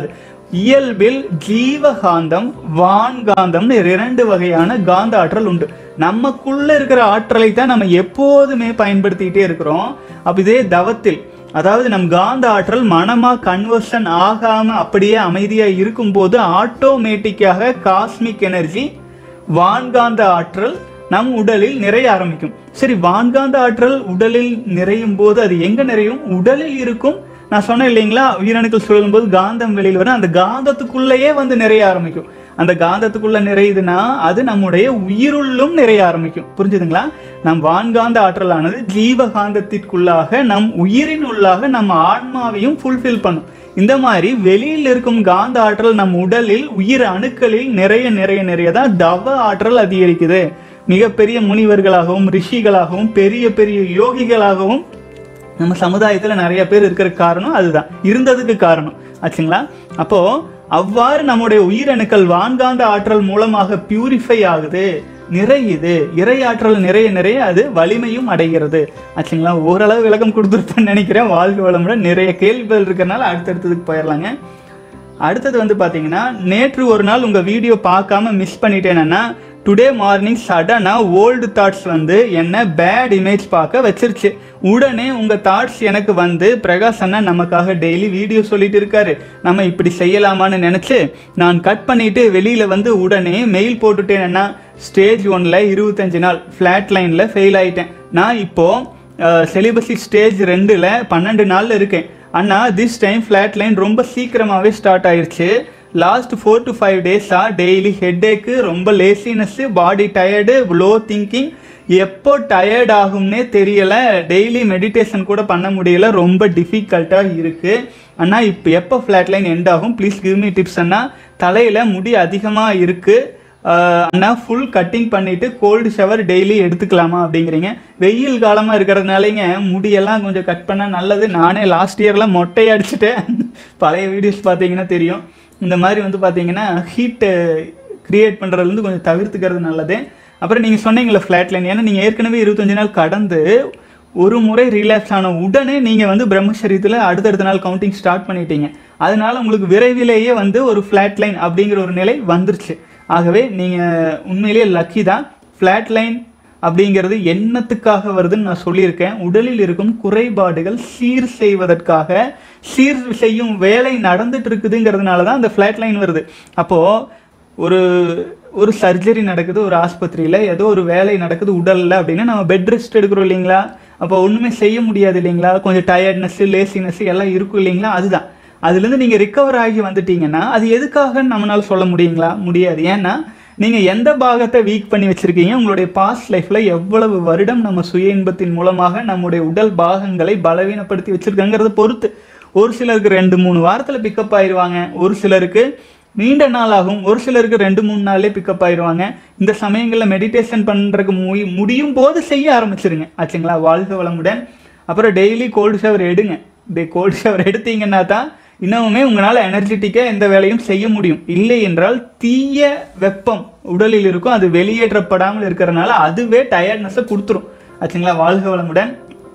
இயல்பில் ஜீவகாந்தம் வான்காந்தம்னு இரண்டு வகையான காந்த ஆற்றல் உண்டு நமக்குள்ள இருக்கிற ஆற்றலை தான் நம்ம எப்போதுமே பயன்படுத்திக்கிட்டே இருக்கிறோம் அப்ப இதே தவத்தில் அதாவது நம் காந்த ஆற்றல் மனமா கன்வர்ஷன் ஆகாம அப்படியே அமைதியா இருக்கும்போது ஆட்டோமேட்டிக்காக காஸ்மிக் எனர்ஜி வான்காந்த ஆற்றல் நம் உடலில் நிறைய ஆரம்பிக்கும் சரி வான்காந்த ஆற்றல் உடலில் நிறையும் போது அது எங்க நிறையும் உடலில் இருக்கும் நான் சொன்னேன் இல்லைங்களா உயிரணுக்கள் சொல்லும்போது காந்தம் வெளியில் வரும் அந்த காந்தத்துக்குள்ளேயே வந்து நிறைய ஆரம்பிக்கும் அந்த காந்தத்துக்குள்ள நிறையுதுன்னா அது நம்முடைய உயிருள்ளும் நிறைய ஆரம்பிக்கும் புரிஞ்சுதுங்களா நம் வான்காந்த ஆற்றலானது ஜீவகாந்தத்திற்குள்ளாக நம் உயிரின் உள்ளாக நம்ம ஆன்மாவையும் ஃபுல்ஃபில் பண்ணும் இந்த மாதிரி வெளியில் இருக்கும் காந்த ஆற்றல் நம் உடலில் உயிர் அணுக்களில் நிறைய நிறைய நிறைய தான் தவ ஆற்றல் அதிகரிக்குது மிகப்பெரிய முனிவர்களாகவும் ரிஷிகளாகவும் பெரிய பெரிய யோகிகளாகவும் நம்ம சமுதாயத்துல நிறைய பேர் இருக்கிற காரணம் அதுதான் இருந்ததுக்கு காரணம் ஆச்சுங்களா அப்போ அவ்வாறு நம்முடைய உயிரணுக்கள் வான்காந்த ஆற்றல் மூலமாக பியூரிஃபை ஆகுது நிறையுது இறை ஆற்றல் நிறைய நிறைய அது வலிமையும் அடைகிறது ஆச்சுங்களா ஓரளவு விளக்கம் கொடுத்துருப்பேன்னு நினைக்கிறேன் வாழ்க வளமுடன் நிறைய கேள்விகள் இருக்கிறனால அடுத்தடுத்ததுக்கு போயிடலாங்க அடுத்தது வந்து பார்த்தீங்கன்னா நேற்று ஒரு நாள் உங்கள் வீடியோ பார்க்காம மிஸ் பண்ணிட்டேன்னா டுடே மார்னிங் சடனாக ஓல்டு தாட்ஸ் வந்து என்ன பேட் இமேஜ் பார்க்க வச்சிருச்சு உடனே உங்கள் தாட்ஸ் எனக்கு வந்து பிரகாஷ் அண்ணா நமக்காக டெய்லி வீடியோ சொல்லிட்டு இருக்காரு நம்ம இப்படி செய்யலாமான்னு நினச்சி நான் கட் பண்ணிட்டு வெளியில் வந்து உடனே மெயில் போட்டுட்டேன்னா ஸ்டேஜ் ஒன்ல இருபத்தஞ்சு நாள் ஃப்ளாட் லைனில் ஃபெயில் ஆயிட்டேன் நான் இப்போ செலிபஸி ஸ்டேஜ் ரெண்டில் பன்னெண்டு நாளில் இருக்கேன் அண்ணா திஸ் டைம் ஃப்ளாட் லைன் ரொம்ப சீக்கிரமாகவே ஸ்டார்ட் ஆயிருச்சு லாஸ்ட் ஃபோர் டு ஃபைவ் டேஸாக டெய்லி ஹெட்டேக்கு ரொம்ப laziness body tired low thinking எப்போ டயர்ட் ஆகும்னே தெரியல டெய்லி மெடிடேஷன் கூட பண்ண முடியல ரொம்ப டிஃபிகல்ட்டாக இருக்குது அண்ணா இப்போ எப்போ ஃப்ளாட் லைன் எண்ட் ஆகும் ப்ளீஸ் கிவ் மீ டிப்ஸ் அண்ணா தலையில் முடி அதிகமாக இருக்குது அண்ணா ஃபுல் கட்டிங் பண்ணிட்டு கோல்டு ஷவர் டெய்லி எடுத்துக்கலாமா அப்படிங்கிறீங்க வெயில் காலமாக இருக்கிறதுனாலங்க முடியெல்லாம் கொஞ்சம் கட் பண்ணால் நல்லது நானே லாஸ்ட் இயரில் மொட்டை அடிச்சுட்டேன் பழைய வீடியோஸ் பார்த்தீங்கன்னா தெரியும் இந்த மாதிரி வந்து பார்த்தீங்கன்னா ஹீட்டு கிரியேட் பண்ணுறதுலேருந்து கொஞ்சம் தவிர்த்துக்கிறது நல்லது அப்புறம் நீங்கள் சொன்னீங்களே ஃப்ளாட் லைன் ஏன்னா நீங்கள் ஏற்கனவே இருபத்தஞ்சு நாள் கடந்து ஒரு முறை ரிலாக்ஸ் ஆன உடனே நீங்கள் வந்து பிரம்மச்சரியத்தில் அடுத்தடுத்த நாள் கவுண்டிங் ஸ்டார்ட் பண்ணிட்டீங்க அதனால உங்களுக்கு விரைவிலேயே வந்து ஒரு ஃப்ளாட் லைன் அப்படிங்கிற ஒரு நிலை வந்துருச்சு ஆகவே நீங்கள் உண்மையிலேயே லக்கி தான் ஃப்ளாட் லைன் அப்படிங்கிறது என்னத்துக்காக வருதுன்னு நான் சொல்லியிருக்கேன் உடலில் இருக்கும் குறைபாடுகள் சீர் செய்வதற்காக சீர் செய்யும் வேலை நடந்துட்டு இருக்குதுங்கிறதுனால தான் அந்த ஃப்ளாட் லைன் வருது அப்போது ஒரு ஒரு சர்ஜரி நடக்குது ஒரு ஆஸ்பத்திரியில் ஏதோ ஒரு வேலை நடக்குது உடலில் அப்படின்னா நம்ம பெட் ரெஸ்ட் எடுக்கிறோம் இல்லைங்களா அப்போ ஒன்றுமே செய்ய முடியாது இல்லைங்களா கொஞ்சம் டயர்ட்னஸ் லேசினஸ் எல்லாம் இருக்கும் இல்லைங்களா அதுதான் அதுலேருந்து நீங்கள் ரிக்கவர் ஆகி வந்துட்டீங்கன்னா அது எதுக்காக நம்மளால சொல்ல முடியுங்களா முடியாது ஏன்னா நீங்கள் எந்த பாகத்தை வீக் பண்ணி வச்சுருக்கீங்க உங்களுடைய பாஸ்ட் லைஃப்பில் எவ்வளவு வருடம் நம்ம சுய இன்பத்தின் மூலமாக நம்முடைய உடல் பாகங்களை பலவீனப்படுத்தி வச்சுருக்காங்கிறத பொறுத்து ஒரு சிலருக்கு ரெண்டு மூணு வாரத்தில் பிக்கப் ஆயிடுவாங்க ஒரு சிலருக்கு நீண்ட நாள் ஆகும் ஒரு சிலருக்கு ரெண்டு மூணு நாள்லே பிக்கப் ஆயிடுவாங்க இந்த சமயங்களில் மெடிடேஷன் பண்ணுறதுக்கு முடி முடியும் போது செய்ய ஆரம்பிச்சிருங்க ஆச்சுங்களா வாழ்க வளமுடன் அப்புறம் டெய்லி கோல்டு ஷவர் எடுங்க டே கோல்டு ஷவர் எடுத்தீங்கன்னா தான் இன்னமுமே உங்களால் எனர்ஜெட்டிக்காக எந்த வேலையும் செய்ய முடியும் இல்லை என்றால் தீய வெப்பம் உடலில் இருக்கும் அது வெளியேற்றப்படாமல் இருக்கிறதுனால அதுவே டயர்ட்னஸை கொடுத்துரும் ஆச்சுங்களா வாழ்க வளமுடன்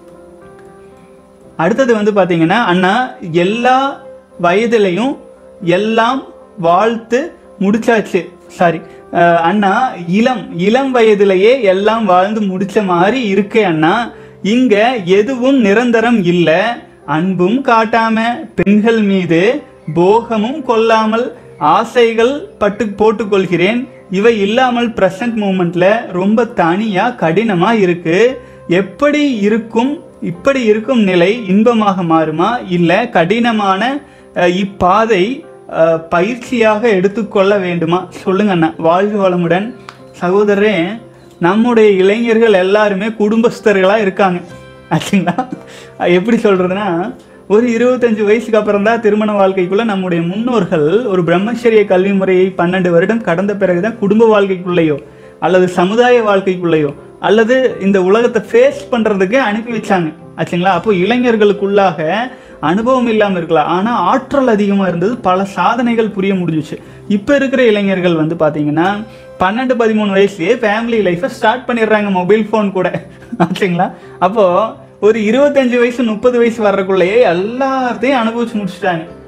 அடுத்தது வந்து பார்த்தீங்கன்னா அண்ணா எல்லா வயதிலையும் எல்லாம் வாழ்த்து முடிச்சாச்சு சாரி அண்ணா இளம் இளம் வயதிலேயே எல்லாம் வாழ்ந்து முடிச்ச மாதிரி இருக்கே அண்ணா இங்க எதுவும் நிரந்தரம் இல்லை அன்பும் காட்டாம பெண்கள் மீது போகமும் கொள்ளாமல் ஆசைகள் பட்டு போட்டுக்கொள்கிறேன் இவை இல்லாமல் ப்ரெசன்ட் மூமெண்ட்ல ரொம்ப தனியா கடினமா இருக்கு எப்படி இருக்கும் இப்படி இருக்கும் நிலை இன்பமாக மாறுமா இல்ல கடினமான அஹ், இப்பாதை அஹ், பயிற்சியாக எடுத்துக்கொள்ள வேண்டுமா சொல்லுங்க அண்ணா வாழ்க வளமுடன் சகோதரரே நம்முடைய இளைஞர்கள் எல்லாருமே குடும்பஸ்தர்களா இருக்காங்க ஆச்சுங்களா அஹ் எப்படி சொல்றதுன்னா ஒரு இருபத்தஞ்சு வயசுக்கு அப்புறம் தான் திருமண வாழ்க்கைக்குள்ள நம்முடைய முன்னோர்கள் ஒரு பிரம்மச்சரிய கல்வி முறையை பன்னெண்டு வருடம் கடந்த பிறகுதான் குடும்ப வாழ்க்கைக்குள்ளேயோ அல்லது சமுதாய வாழ்க்கைக்குள்ளேயோ அல்லது இந்த உலகத்தை ஃபேஸ் பண்றதுக்கு அனுப்பி வச்சாங்க ஆச்சுங்களா அப்போ இளைஞர்களுக்குள்ளாக அனுபவம் இல்லாமல் இருக்கலாம் ஆனால் ஆற்றல் அதிகமாக இருந்தது பல சாதனைகள் புரிய முடிஞ்சுச்சு இப்போ இருக்கிற இளைஞர்கள் வந்து பார்த்தீங்கன்னா பன்னெண்டு பதிமூணு வயசுலயே ஃபேமிலி லைஃப்பை ஸ்டார்ட் பண்ணிடுறாங்க மொபைல் ஃபோன் கூட ஆச்சுங்களா அப்போ ஒரு இருபத்தஞ்சு வயசு முப்பது வயசு வர்றதுக்குள்ளேயே எல்லாத்தையும் அனுபவிச்சு முடிச்சுட்டாங்க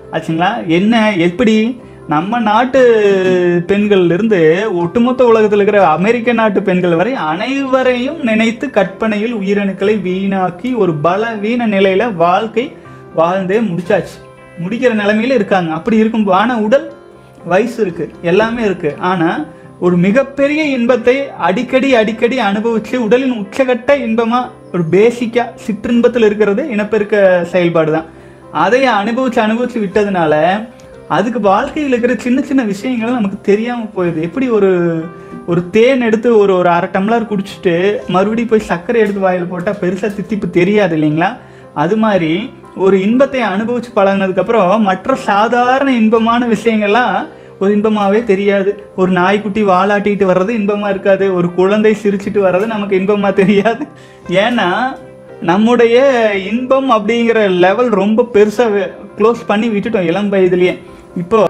ஆச்சுங்களா என்ன எப்படி நம்ம நாட்டு பெண்கள்ல இருந்து ஒட்டுமொத்த உலகத்தில் இருக்கிற அமெரிக்க நாட்டு பெண்கள் வரை அனைவரையும் நினைத்து கற்பனையில் உயிரணுக்களை வீணாக்கி ஒரு பலவீன நிலையில வாழ்க்கை வாழ்ந்தே முடிச்சாச்சு முடிக்கிற நிலைமையில இருக்காங்க அப்படி இருக்கும் ஆனா உடல் வயசு இருக்கு எல்லாமே இருக்கு ஆனா ஒரு மிகப்பெரிய இன்பத்தை அடிக்கடி அடிக்கடி அனுபவிச்சு உடலின் உச்சகட்ட இன்பமா ஒரு பேசிக்கா சிற்றின்பத்தில் இருக்கிறது இனப்பெருக்க செயல்பாடு தான் அதை அனுபவிச்சு அனுபவிச்சு விட்டதுனால அதுக்கு வாழ்க்கையில் இருக்கிற சின்ன சின்ன விஷயங்கள் நமக்கு தெரியாம போயிடுது எப்படி ஒரு ஒரு தேன் எடுத்து ஒரு ஒரு அரை டம்ளர் குடிச்சிட்டு மறுபடியும் போய் சர்க்கரை எடுத்து வாயில் போட்டால் பெருசாக தித்திப்பு தெரியாது இல்லைங்களா அது மாதிரி ஒரு இன்பத்தை அனுபவிச்சு பழகுனதுக்கு அப்புறம் மற்ற சாதாரண இன்பமான விஷயங்கள்லாம் ஒரு இன்பமாவே தெரியாது ஒரு நாய்க்குட்டி வாலாட்டிட்டு வர்றது இன்பமா இருக்காது ஒரு குழந்தை சிரிச்சிட்டு வர்றது நமக்கு இன்பமா தெரியாது ஏன்னா நம்முடைய இன்பம் அப்படிங்கிற லெவல் ரொம்ப பெருசா க்ளோஸ் பண்ணி விட்டுட்டோம் இளம் வயதுலயே இப்போ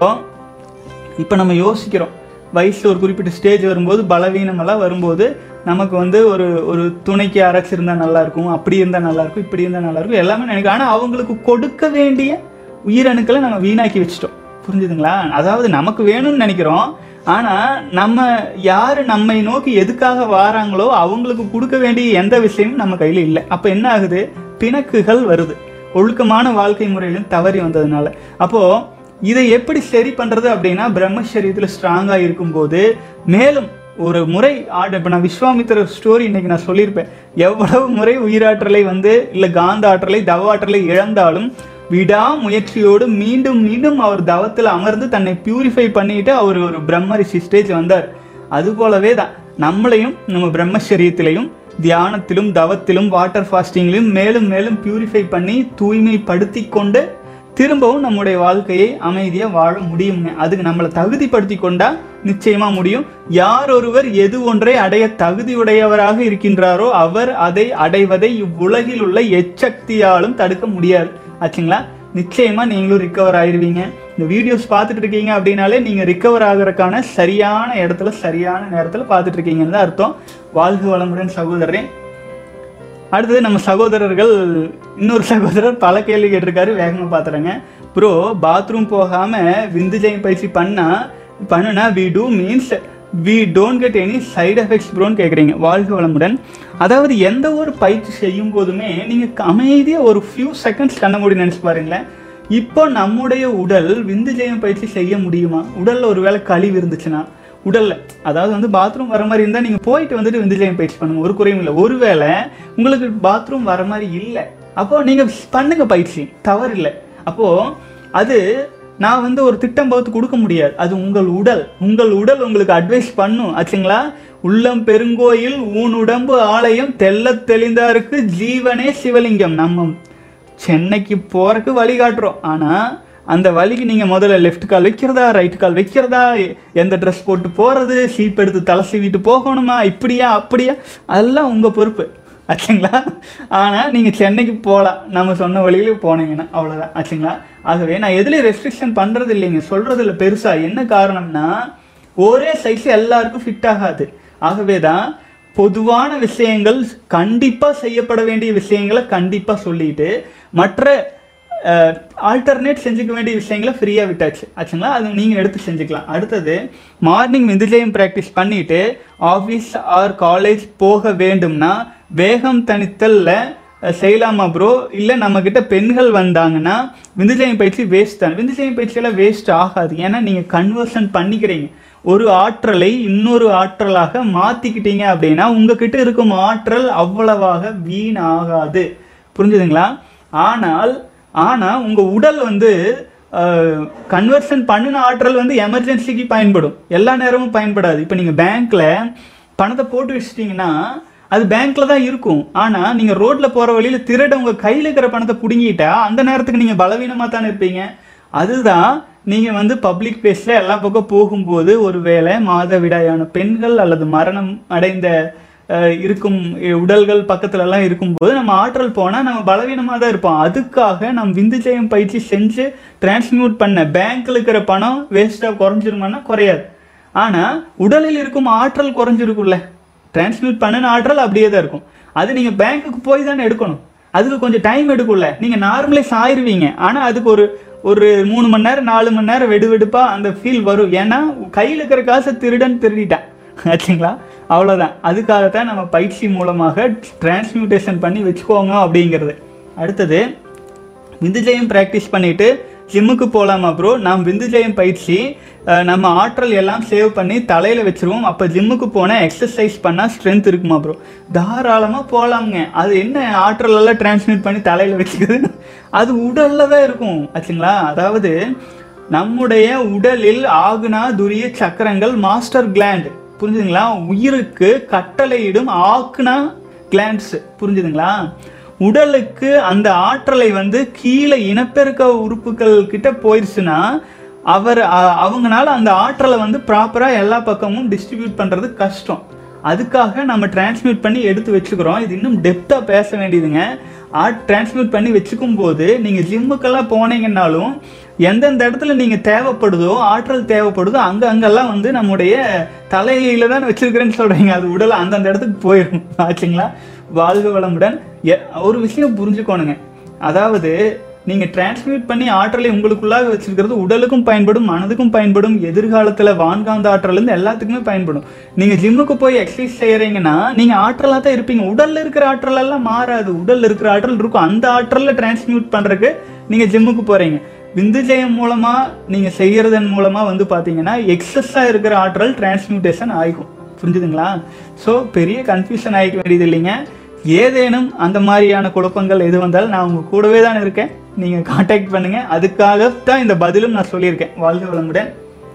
இப்போ நம்ம யோசிக்கிறோம் வயசில் ஒரு குறிப்பிட்ட ஸ்டேஜ் வரும்போது பலவீனமெல்லாம் வரும்போது நமக்கு வந்து ஒரு ஒரு துணைக்கு யாராச்சும் இருந்தால் நல்லா இருக்கும் அப்படி இருந்தால் நல்லா இருக்கும் இப்படி இருந்தால் நல்லா இருக்கும் எல்லாமே நினைக்கும் ஆனால் அவங்களுக்கு கொடுக்க வேண்டிய உயிரணுக்களை நம்ம வீணாக்கி வச்சிட்டோம் புரிஞ்சுதுங்களா அதாவது நமக்கு வேணும்னு நினைக்கிறோம் ஆனால் நம்ம யார் நம்மை நோக்கி எதுக்காக வாராங்களோ அவங்களுக்கு கொடுக்க வேண்டிய எந்த விஷயமும் நம்ம கையில் இல்லை அப்போ என்ன ஆகுது பிணக்குகள் வருது ஒழுக்கமான வாழ்க்கை முறையிலும் தவறி வந்ததுனால அப்போது இதை எப்படி சரி பண்றது அப்படின்னா பிரம்மச்சரியத்தில் ஸ்ட்ராங்காக இருக்கும்போது மேலும் ஒரு முறை ஆட இப்போ நான் விஸ்வாமித்திர ஸ்டோரி இன்னைக்கு நான் சொல்லியிருப்பேன் எவ்வளவு முறை உயிராற்றலை வந்து இல்லை காந்த ஆற்றலை தவ ஆற்றலை இழந்தாலும் விடா முயற்சியோடு மீண்டும் மீண்டும் அவர் தவத்தில் அமர்ந்து தன்னை பியூரிஃபை பண்ணிட்டு அவர் ஒரு பிரம்மரிஷி ஸ்டேஜ் வந்தார் அது போலவே தான் நம்மளையும் நம்ம பிரம்மச்சரியத்திலையும் தியானத்திலும் தவத்திலும் வாட்டர் ஃபாஸ்டிங்லையும் மேலும் மேலும் பியூரிஃபை பண்ணி தூய்மைப்படுத்தி கொண்டு திரும்பவும் நம்முடைய வாழ்க்கையை அமைதியாக வாழ முடியுங்க அதுக்கு நம்மளை தகுதிப்படுத்தி கொண்டா நிச்சயமா முடியும் யார் ஒருவர் எது ஒன்றை அடைய தகுதியுடையவராக இருக்கின்றாரோ அவர் அதை அடைவதை இவ்வுலகில் உள்ள எச்சக்தியாலும் தடுக்க முடியாது ஆச்சுங்களா நிச்சயமா நீங்களும் ரிக்கவர் ஆயிருவீங்க இந்த வீடியோஸ் பார்த்துட்டு இருக்கீங்க அப்படின்னாலே நீங்க ரிக்கவர் ஆகிறதுக்கான சரியான இடத்துல சரியான நேரத்துல பார்த்துட்டு இருக்கீங்கன்னு தான் அர்த்தம் வாழ்க வளமுடன் சகோதரரே அடுத்தது நம்ம சகோதரர்கள் இன்னொரு சகோதரர் பல கேள்வி கேட்டிருக்காரு வேகமாக பார்த்துறேங்க ப்ரோ பாத்ரூம் போகாமல் விந்துஜயம் பயிற்சி பண்ணா பண்ணுனா we do means we don't get any side effects ப்ரோன்னு கேட்குறீங்க வாழ்க வளமுடன் அதாவது எந்த ஒரு பயிற்சி செய்யும் போதுமே நீங்கள் அமைதியாக ஒரு ஃபியூ செகண்ட்ஸ் கண்ண மூடி நினச்சி பாருங்களேன் இப்போ நம்முடைய உடல் விந்துஜயம் பயிற்சி செய்ய முடியுமா உடலில் ஒரு வேளை கழிவு இருந்துச்சுன்னா உடல்ல அதாவது வந்து பாத்ரூம் வர மாதிரி இருந்தால் நீங்கள் போயிட்டு வந்துட்டு விந்துஜயம் பயிற்சி பண்ணுங்க ஒரு குறையும் இல்லை ஒருவேளை உங்களுக்கு பாத்ரூம் வர மாதிரி இல்லை அப்போ நீங்கள் பண்ணுங்க பயிற்சி தவறு இல்லை அப்போ அது நான் வந்து ஒரு திட்டம் பார்த்து கொடுக்க முடியாது அது உங்கள் உடல் உங்கள் உடல் உங்களுக்கு அட்வைஸ் பண்ணும் ஆச்சுங்களா உள்ளம் பெருங்கோயில் ஊன் உடம்பு ஆலயம் தெள்ளத் தெளிந்தாருக்கு ஜீவனே சிவலிங்கம் நம்ம சென்னைக்கு போறதுக்கு வழி காட்டுறோம் ஆனா அந்த வழிக்கு நீங்க முதல்ல லெஃப்ட் கால் வைக்கிறதா ரைட் கால் வைக்கிறதா எ- எந்த ட்ரெஸ் போட்டு போறது சீப் எடுத்து தலை சீவிட்டு போகணுமா இப்படியா அப்படியா அதெல்லாம் உங்க பொறுப்பு ஆச்சுங்களா ஆனா நீங்க சென்னைக்கு போகலாம் நம்ம சொன்ன வழியில போனீங்கன்னா அவ்வளவுதான் ஆச்சுங்களா ஆகவே நான் எதுலயும் ரெஸ்ட்ரிக்ஷன் பண்றது இல்லைங்க சொல்றது இல்லை பெருசா என்ன காரணம்னா ஒரே சைஸ் எல்லாருக்கும் ஃபிட் ஆகாது ஆகவே தான் பொதுவான விஷயங்கள் கண்டிப்பாக செய்யப்பட வேண்டிய விஷயங்களை கண்டிப்பாக சொல்லிட்டு மற்ற ஆல்டர்னேட் செஞ்சுக்க வேண்டிய விஷயங்களை ஃப்ரீயாக விட்டாச்சு ஆச்சுங்களா அது நீங்கள் எடுத்து செஞ்சுக்கலாம் அடுத்தது மார்னிங் விந்துஜயம் ப்ராக்டிஸ் பண்ணிட்டு ஆஃபீஸ் ஆர் காலேஜ் போக வேண்டும்னா வேகம் தணித்தல்ல அஹ், செய்யலாமா ப்ரோ இல்லை நம்மக்கிட்ட பெண்கள் வந்தாங்கன்னா விந்துஜயம் பயிற்சி வேஸ்ட் தான் விந்துஜயம் பயிற்சியெல்லாம் வேஸ்ட் ஆகாது ஏன்னா நீங்கள் கன்வர்ஷன் பண்ணிக்கிறீங்க ஒரு ஆற்றலை இன்னொரு ஆற்றலாக மாற்றிக்கிட்டீங்க அப்படின்னா உங்ககிட்ட இருக்கும் ஆற்றல் அவ்வளவாக வீண் ஆகாது புரிஞ்சுதுங்களா ஆனால் ஆனால் உங்கள் உடல் வந்து கன்வர்ஷன் பண்ணின ஆற்றல் வந்து எமர்ஜென்சிக்கு பயன்படும் எல்லா நேரமும் பயன்படாது இப்போ நீங்கள் பேங்க்கில் பணத்தை போட்டு வச்சிட்டிங்கன்னா அது பேங்க்ல தான் இருக்கும் ஆனா நீங்க ரோட்ல போற வழியில திருட உங்க கையில இருக்கிற பணத்தை புடுங்கிட்டா அந்த நேரத்துக்கு நீங்க பலவீனமா தானே இருப்பீங்க அதுதான் நீங்க வந்து பப்ளிக் பிளேஸ்ல எல்லா பக்கம் போகும்போது ஒருவேளை மாதவிடாயான பெண்கள் அல்லது மரணம் அடைந்த அஹ், இருக்கும் உடல்கள் பக்கத்துல எல்லாம் இருக்கும்போது நம்ம ஆற்றல் போனா நம்ம பலவீனமா தான் இருப்போம் அதுக்காக நம்ம விந்துஜயம் பயிற்சி செஞ்சு டிரான்ஸ்மியூட் பண்ண பேங்க்ல இருக்கிற பணம் வேஸ்டா குறைஞ்சிருமான்னா குறையாது ஆனா உடலில் இருக்கும் ஆற்றல் குறைஞ்சிருக்கும்ல டிரான்ஸ்மியூட் பண்ணின ஆற்றல் அப்படியே தான் இருக்கும் அது நீங்கள் பேங்க்குக்கு போய் தானே எடுக்கணும் அதுக்கு கொஞ்சம் டைம் எடுக்கும்ல நீங்கள் நார்மலைஸ் ஆயிருவீங்க ஆனால் அதுக்கு ஒரு ஒரு மூணு மணி நேரம் நாலு மணி நேரம் வெடு வெடுப்பா அந்த ஃபீல் வரும் ஏன்னா கையில் இருக்கிற காசை திருடன் திருடிட்டான் ஆச்சுங்களா அவ்வளோதான் அதுக்காகத்தான் நம்ம பயிற்சி மூலமாக டிரான்ஸ்மியூட்டேஷன் பண்ணி வச்சுக்கோங்க அப்படிங்கிறது அடுத்தது விந்துஜயம் ப்ராக்டிஸ் பண்ணிட்டு ஜிம்முக்கு போகலாமா ப்ரோ நாம் விந்துஜயம் பயிற்சி அஹ், நம்ம ஆற்றல் எல்லாம் சேவ் பண்ணி தலையில் வச்சிருவோம் அப்போ ஜிம்முக்கு போனால் எக்ஸசைஸ் பண்ணால் ஸ்ட்ரென்த் இருக்குமா ப்ரோ தாராளமாக போகலாமுங்க அது என்ன ஆற்றல் எல்லாம் டிரான்ஸ்மிட் பண்ணி தலையில் வச்சுக்குது அது உடலில் தான் இருக்கும் ஆச்சுங்களா அதாவது நம்முடைய உடலில் ஆகுனா துரிய சக்கரங்கள் மாஸ்டர் கிளாண்ட் புரிஞ்சுதுங்களா உயிருக்கு கட்டளையிடும் ஆக்குனா கிளாண்ட்ஸ் புரிஞ்சுதுங்களா உடலுக்கு அந்த ஆற்றலை வந்து கீழே இனப்பெருக்க உறுப்புகள் கிட்ட போயிடுச்சுன்னா அவர் அ- அவங்கனால அந்த ஆற்றலை வந்து ப்ராப்பராக எல்லா பக்கமும் டிஸ்ட்ரிபியூட் பண்ணுறது கஷ்டம் அதுக்காக நம்ம டிரான்ஸ்மிட் பண்ணி எடுத்து வச்சுக்கிறோம் இது இன்னும் டெப்த்தாக பேச வேண்டியதுங்க ஆர்ட் டிரான்ஸ்மிட் பண்ணி வச்சுக்கும் போது நீங்கள் ஜிம்முக்கெல்லாம் போனீங்கன்னாலும் எந்தெந்த இடத்துல நீங்கள் தேவைப்படுதோ ஆற்றல் தேவைப்படுதோ அங்கே அங்கெல்லாம் வந்து நம்முடைய தலையில தான் வச்சிருக்கிறேன்னு சொல்கிறீங்க அது உடல் அந்தந்த இடத்துக்கு போயிடும் ஆச்சுங்களா வாழ்க வளமுடன் எ- ஒரு விஷயம் புரிஞ்சுக்கோணுங்க அதாவது நீங்கள் டிரான்ஸ்மியூட் பண்ணி ஆற்றலை உங்களுக்குள்ளாக வச்சிருக்கிறது உடலுக்கும் பயன்படும் மனதுக்கும் பயன்படும் எதிர்காலத்தில் வான்காந்த ஆற்றலேருந்து எல்லாத்துக்குமே பயன்படும் நீங்கள் ஜிம்முக்கு போய் எக்ஸசைஸ் செய்கிறீங்கன்னா நீங்கள் ஆற்றலாக தான் இருப்பீங்க உடலில் இருக்கிற ஆற்றல் எல்லாம் மாறாது உடலில் இருக்கிற ஆற்றல் இருக்கும் அந்த ஆற்றலில் டிரான்ஸ்மியூட் பண்ணுறதுக்கு நீங்கள் ஜிம்முக்கு போகிறீங்க விந்துஜயம் மூலமாக நீங்கள் செய்கிறதன் மூலமாக வந்து பார்த்தீங்கன்னா எக்ஸஸாக இருக்கிற ஆற்றல் டிரான்ஸ்மியூட்டேஷன் ஆகிக்கும் புரிஞ்சுதுங்களா ஸோ பெரிய கன்ஃபியூஷன் ஆகிக்க வேண்டியது இல்லைங்க ஏதேனும் அந்த மாதிரியான குழப்பங்கள் எது வந்தாலும் நான் உங்க கூடவே தான் இருக்கேன் நீங்கள் காண்டாக்ட் பண்ணுங்க அதுக்காக தான் இந்த பதிலும் நான் சொல்லியிருக்கேன் வாழ்க வளமுடன்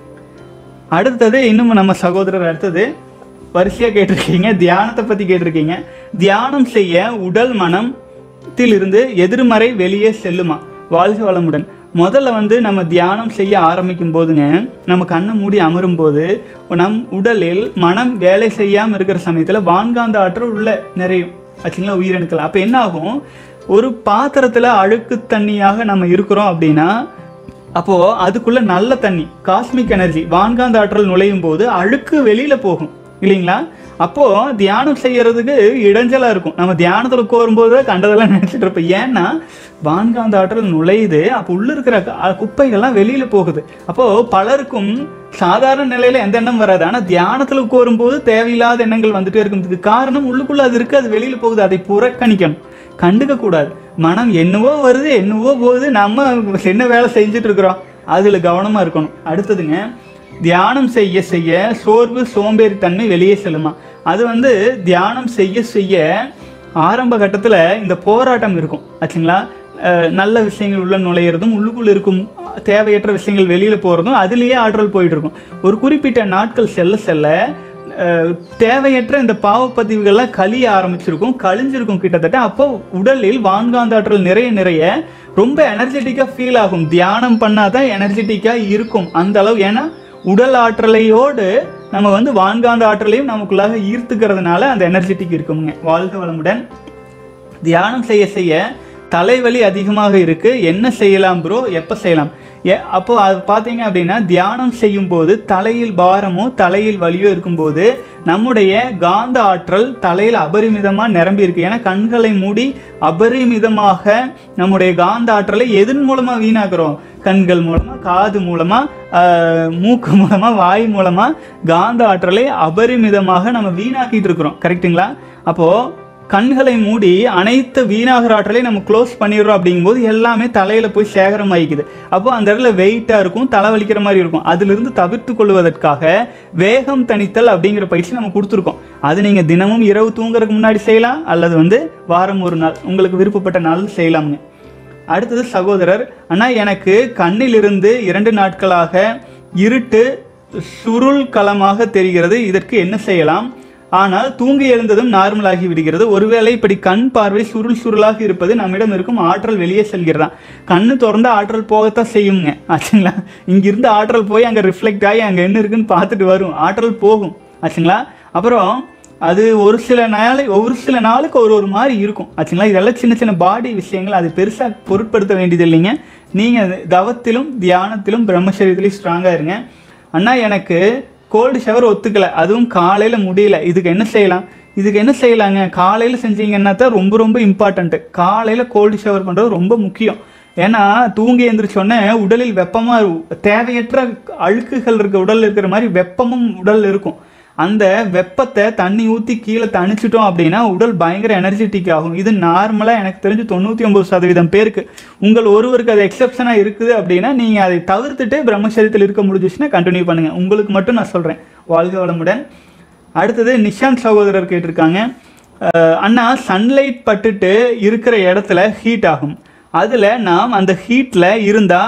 அடுத்தது இன்னும் நம்ம சகோதரர் அடுத்தது வரிசையாக கேட்டிருக்கீங்க தியானத்தை பற்றி கேட்டிருக்கீங்க தியானம் செய்ய உடல் மனத்தில் இருந்து எதிர்மறை வெளியே செல்லுமா வாழ்க வளமுடன் முதல்ல வந்து நம்ம தியானம் செய்ய ஆரம்பிக்கும் போதுங்க நம்ம கண்ணை மூடி அமரும் போது நம் உடலில் மனம் வேலை செய்யாமல் இருக்கிற சமயத்தில் வான்காந்த ஆற்றல் உள்ள நிறையும் ஆச்சுங்களா உயிரணுக்கள் அப்போ என்ன ஆகும் ஒரு பாத்திரத்தில் அழுக்கு தண்ணியாக நம்ம இருக்கிறோம் அப்படின்னா அப்போ அதுக்குள்ள நல்ல தண்ணி காஸ்மிக் எனர்ஜி வான்காந்த ஆற்றல் நுழையும் போது அழுக்கு வெளியில போகும் இல்லைங்களா அப்போ தியானம் செய்யறதுக்கு இடைஞ்சலா இருக்கும் நம்ம தியானத்துல கோரும்போது கண்டதெல்லாம் நினைச்சிட்டு இருப்போம் ஏன்னா வான்காந்த ஆற்றல் நுழையுது அப்போ உள்ள இருக்கிற க- குப்பைகள்லாம் வெளியில போகுது அப்போ பலருக்கும் சாதாரண நிலையில எந்த எண்ணம் வராது ஆனா தியானத்துல கோரும்போது தேவையில்லாத எண்ணங்கள் வந்துட்டே இருக்கும் இதுக்கு காரணம் உள்ளுக்குள்ள அது இருக்கு அது வெளியில போகுது அதை புறக்கணிக்கணும் கண்டுக்க கூடாது மனம் என்னவோ வருது என்னவோ போகுது நம்ம என்ன வேலை செஞ்சுட்டு இருக்கிறோம் அதுல கவனமா இருக்கணும் அடுத்ததுங்க தியானம் செய்ய செய்ய சோர்வு சோம்பேறித்தன்மை வெளியே செல்லுமா அது வந்து தியானம் செய்ய செய்ய ஆரம்ப கட்டத்துல இந்த போராட்டம் இருக்கும் ஆச்சுங்களா அஹ் நல்ல விஷயங்கள் உள்ள நுழையிறதும் உள்ளுக்குள்ள இருக்கும் தேவையற்ற விஷயங்கள் வெளியில போறதும் அதுலயே ஆற்றல் போயிட்டு இருக்கும் ஒரு குறிப்பிட்ட நாட்கள் செல்ல செல்ல அஹ் தேவையற்ற இந்த பாவப்பதிவுகள்லாம் கழிய ஆரம்பிச்சிருக்கும் கழிஞ்சிருக்கும் கிட்டத்தட்ட அப்போ உடலில் வான்காந்தாற்றல் நிறைய நிறைய ரொம்ப எனர்ஜெட்டிக்காக ஃபீல் ஆகும் தியானம் பண்ணாதான் எனர்ஜெட்டிக்காக இருக்கும் அந்த அளவு ஏன்னா உடல் ஆற்றலையோடு நம்ம வந்து வான்காந்த ஆற்றலையும் நமக்குள்ளாக ஈர்த்துக்கிறதுனால அந்த எனர்ஜெட்டிக் இருக்குங்க வாழ்க வளமுடன் தியானம் செய்ய செய்ய தலைவலி அதிகமாக இருக்கு என்ன செய்யலாம் ப்ரோ எப்போ செய்யலாம் ஏ அப்போ அது பார்த்தீங்க அப்படின்னா தியானம் செய்யும் போது தலையில் பாரமோ தலையில் வலியோ இருக்கும்போது நம்முடைய காந்த ஆற்றல் தலையில் அபரிமிதமாக நிரம்பி இருக்கு ஏன்னா கண்களை மூடி அபரிமிதமாக நம்முடைய காந்த ஆற்றலை எதன் மூலமாக வீணாக்குறோம் கண்கள் மூலமா காது மூலமா ஆஹ், மூக்கு மூலமா வாய் மூலமா காந்த ஆற்றலை அபரிமிதமாக நம்ம வீணாக்கிட்டு இருக்கிறோம் கரெக்ட்டுங்களா அப்போ கண்களை மூடி அனைத்து வீணாகிற ஆற்றலையும் நம்ம க்ளோஸ் பண்ணிடுறோம் அப்படிங்கும்போது எல்லாமே தலையில போய் சேகரம் ஆகிக்குது அப்போ அந்த இடத்துல வெயிட்டா இருக்கும் தலைவலிக்கிற மாதிரி இருக்கும் அதிலிருந்து தவிர்த்து கொள்வதற்காக வேகம் தணித்தல் அப்படிங்கிற பயிற்சி நம்ம கொடுத்துருக்கோம் அது நீங்க தினமும் இரவு தூங்குறதுக்கு முன்னாடி செய்யலாம் அல்லது வந்து வாரம் ஒரு நாள் உங்களுக்கு விருப்பப்பட்ட நாள் செய்யலாமுங்க அடுத்தது சகோதரர் அண்ணா எனக்கு கண்ணிலிருந்து இரண்டு நாட்களாக இருட்டு சுருள் களமாக தெரிகிறது இதற்கு என்ன செய்யலாம் ஆனால் தூங்கி எழுந்ததும் நார்மலாகி விடுகிறது ஒருவேளை இப்படி கண் பார்வை சுருள் சுருளாக இருப்பது நம்மிடம் இருக்கும் ஆற்றல் வெளியே செல்கிறதா கண்ணு திறந்தா ஆற்றல் போகத்தான் செய்யுங்க ஆச்சுங்களா இங்கிருந்து ஆற்றல் போய் அங்கே ரிஃப்ளெக்ட் ஆகி அங்கே என்ன இருக்குன்னு பார்த்துட்டு வரும் ஆற்றல் போகும் ஆச்சுங்களா அப்புறம் அது ஒரு சில நாளை ஒரு சில நாளுக்கு ஒரு ஒரு மாதிரி இருக்கும் ஆச்சுங்களா இதெல்லாம் சின்ன சின்ன பாடி விஷயங்கள் அது பெருசாக பொருட்படுத்த வேண்டியது இல்லைங்க நீங்கள் தவத்திலும் தியானத்திலும் பிரம்மச்சரியத்திலையும் ஸ்ட்ராங்காக இருங்க அண்ணா எனக்கு கோல்டு ஷவர் ஒத்துக்கல அதுவும் காலையில முடியல இதுக்கு என்ன செய்யலாம் இதுக்கு என்ன செய்யலாங்க காலையில செஞ்சீங்கன்னா தான் ரொம்ப ரொம்ப இம்பார்ட்டன்ட் காலையில கோல்டு ஷவர் பண்றது ரொம்ப முக்கியம் ஏன்னா தூங்கி எந்திரிச்சோடனே உடலில் வெப்பமா இருக்கும். தேவையற்ற அழுக்குகள் இருக்க உடல்ல இருக்கிற மாதிரி வெப்பமும் உடல் இருக்கும் அந்த வெப்பத்தை தண்ணி ஊற்றி கீழே தணிச்சிட்டோம் அப்படின்னா உடல் பயங்கர எனர்ஜெட்டிக் ஆகும் இது நார்மலாக எனக்கு தெரிஞ்சு தொண்ணூற்றி ஒம்பது சதவீதம் பேருக்கு உங்கள் ஒருவருக்கு அது எக்ஸப்ஷனாக இருக்குது அப்படின்னா நீங்கள் அதை தவிர்த்துட்டு பிரம்மச்சரியத்தில் இருக்க முடிஞ்சிச்சுன்னா கண்டினியூ பண்ணுங்கள் உங்களுக்கு மட்டும் நான் சொல்கிறேன் வாழ்க வளமுடன் அடுத்தது நிஷாந்த் சகோதரர் கேட்டிருக்காங்க அஹ், அண்ணா சன்லைட் பட்டுட்டு இருக்கிற இடத்துல ஹீட் ஆகும் அதில் நாம் அந்த ஹீட்டில் இருந்தால்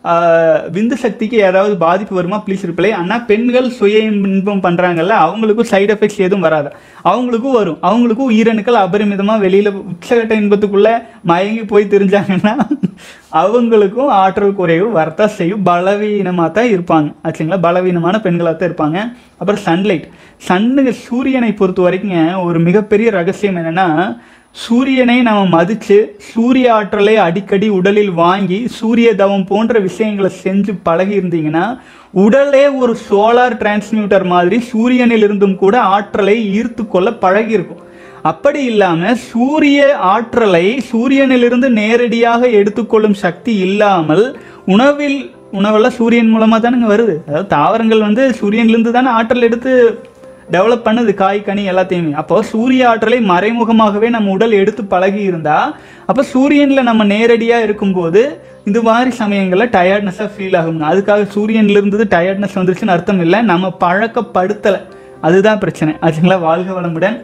விந்து சக்திக்கு ஏதாவது பாதிப்பு வருமா ப்ளீஸ் ரிப்ளை அண்ணா பெண்கள் சுய இன்பம் பண்ணுறாங்கல்ல அவங்களுக்கும் சைடு எஃபெக்ட்ஸ் எதுவும் வராது அவங்களுக்கும் வரும் அவங்களுக்கும் உயிரணுக்கள் அபரிமிதமாக வெளியில் உச்சகட்ட இன்பத்துக்குள்ளே மயங்கி போய் தெரிஞ்சாங்கன்னா அவங்களுக்கும் ஆற்றல் குறைவு வரத்தான் செய்யும் பலவீனமாக தான் இருப்பாங்க ஆச்சுங்களா பலவீனமான பெண்களாக தான் இருப்பாங்க அப்புறம் சன்லைட் சன்னுக்கு சூரியனை பொறுத்த வரைக்கும் ஒரு மிகப்பெரிய ரகசியம் என்னன்னா சூரியனை நம்ம மதித்து சூரிய ஆற்றலை அடிக்கடி உடலில் வாங்கி சூரிய தவம் போன்ற விஷயங்களை செஞ்சு பழகி இருந்தீங்கன்னா உடலே ஒரு சோலார் டிரான்ஸ்மியூட்டர் மாதிரி சூரியனிலிருந்தும் கூட ஆற்றலை ஈர்த்து கொள்ள பழகி இருக்கும் அப்படி இல்லாம சூரிய ஆற்றலை சூரியனிலிருந்து நேரடியாக எடுத்துக்கொள்ளும் சக்தி இல்லாமல் உணவில் உணவெல்லாம் சூரியன் மூலமா தானுங்க வருது அதாவது தாவரங்கள் வந்து சூரியன்லேருந்து தானே ஆற்றல் எடுத்து டெவலப் பண்ணுது காய் கனி எல்லாத்தையுமே அப்போ சூரிய ஆற்றலை மறைமுகமாகவே நம்ம உடல் எடுத்து பழகி இருந்தா அப்போ சூரியன்ல நம்ம நேரடியா இருக்கும்போது இந்த மாதிரி சமயங்களில் டயர்ட்னஸாக ஃபீல் ஆகுங்க அதுக்காக சூரியன்ல இருந்தது டயர்ட்னஸ் வந்துருச்சுன்னு அர்த்தம் இல்லை நம்ம பழக்கப்படுத்தலை அதுதான் பிரச்சனை ஆச்சுங்களா வாழ்க வளமுடன்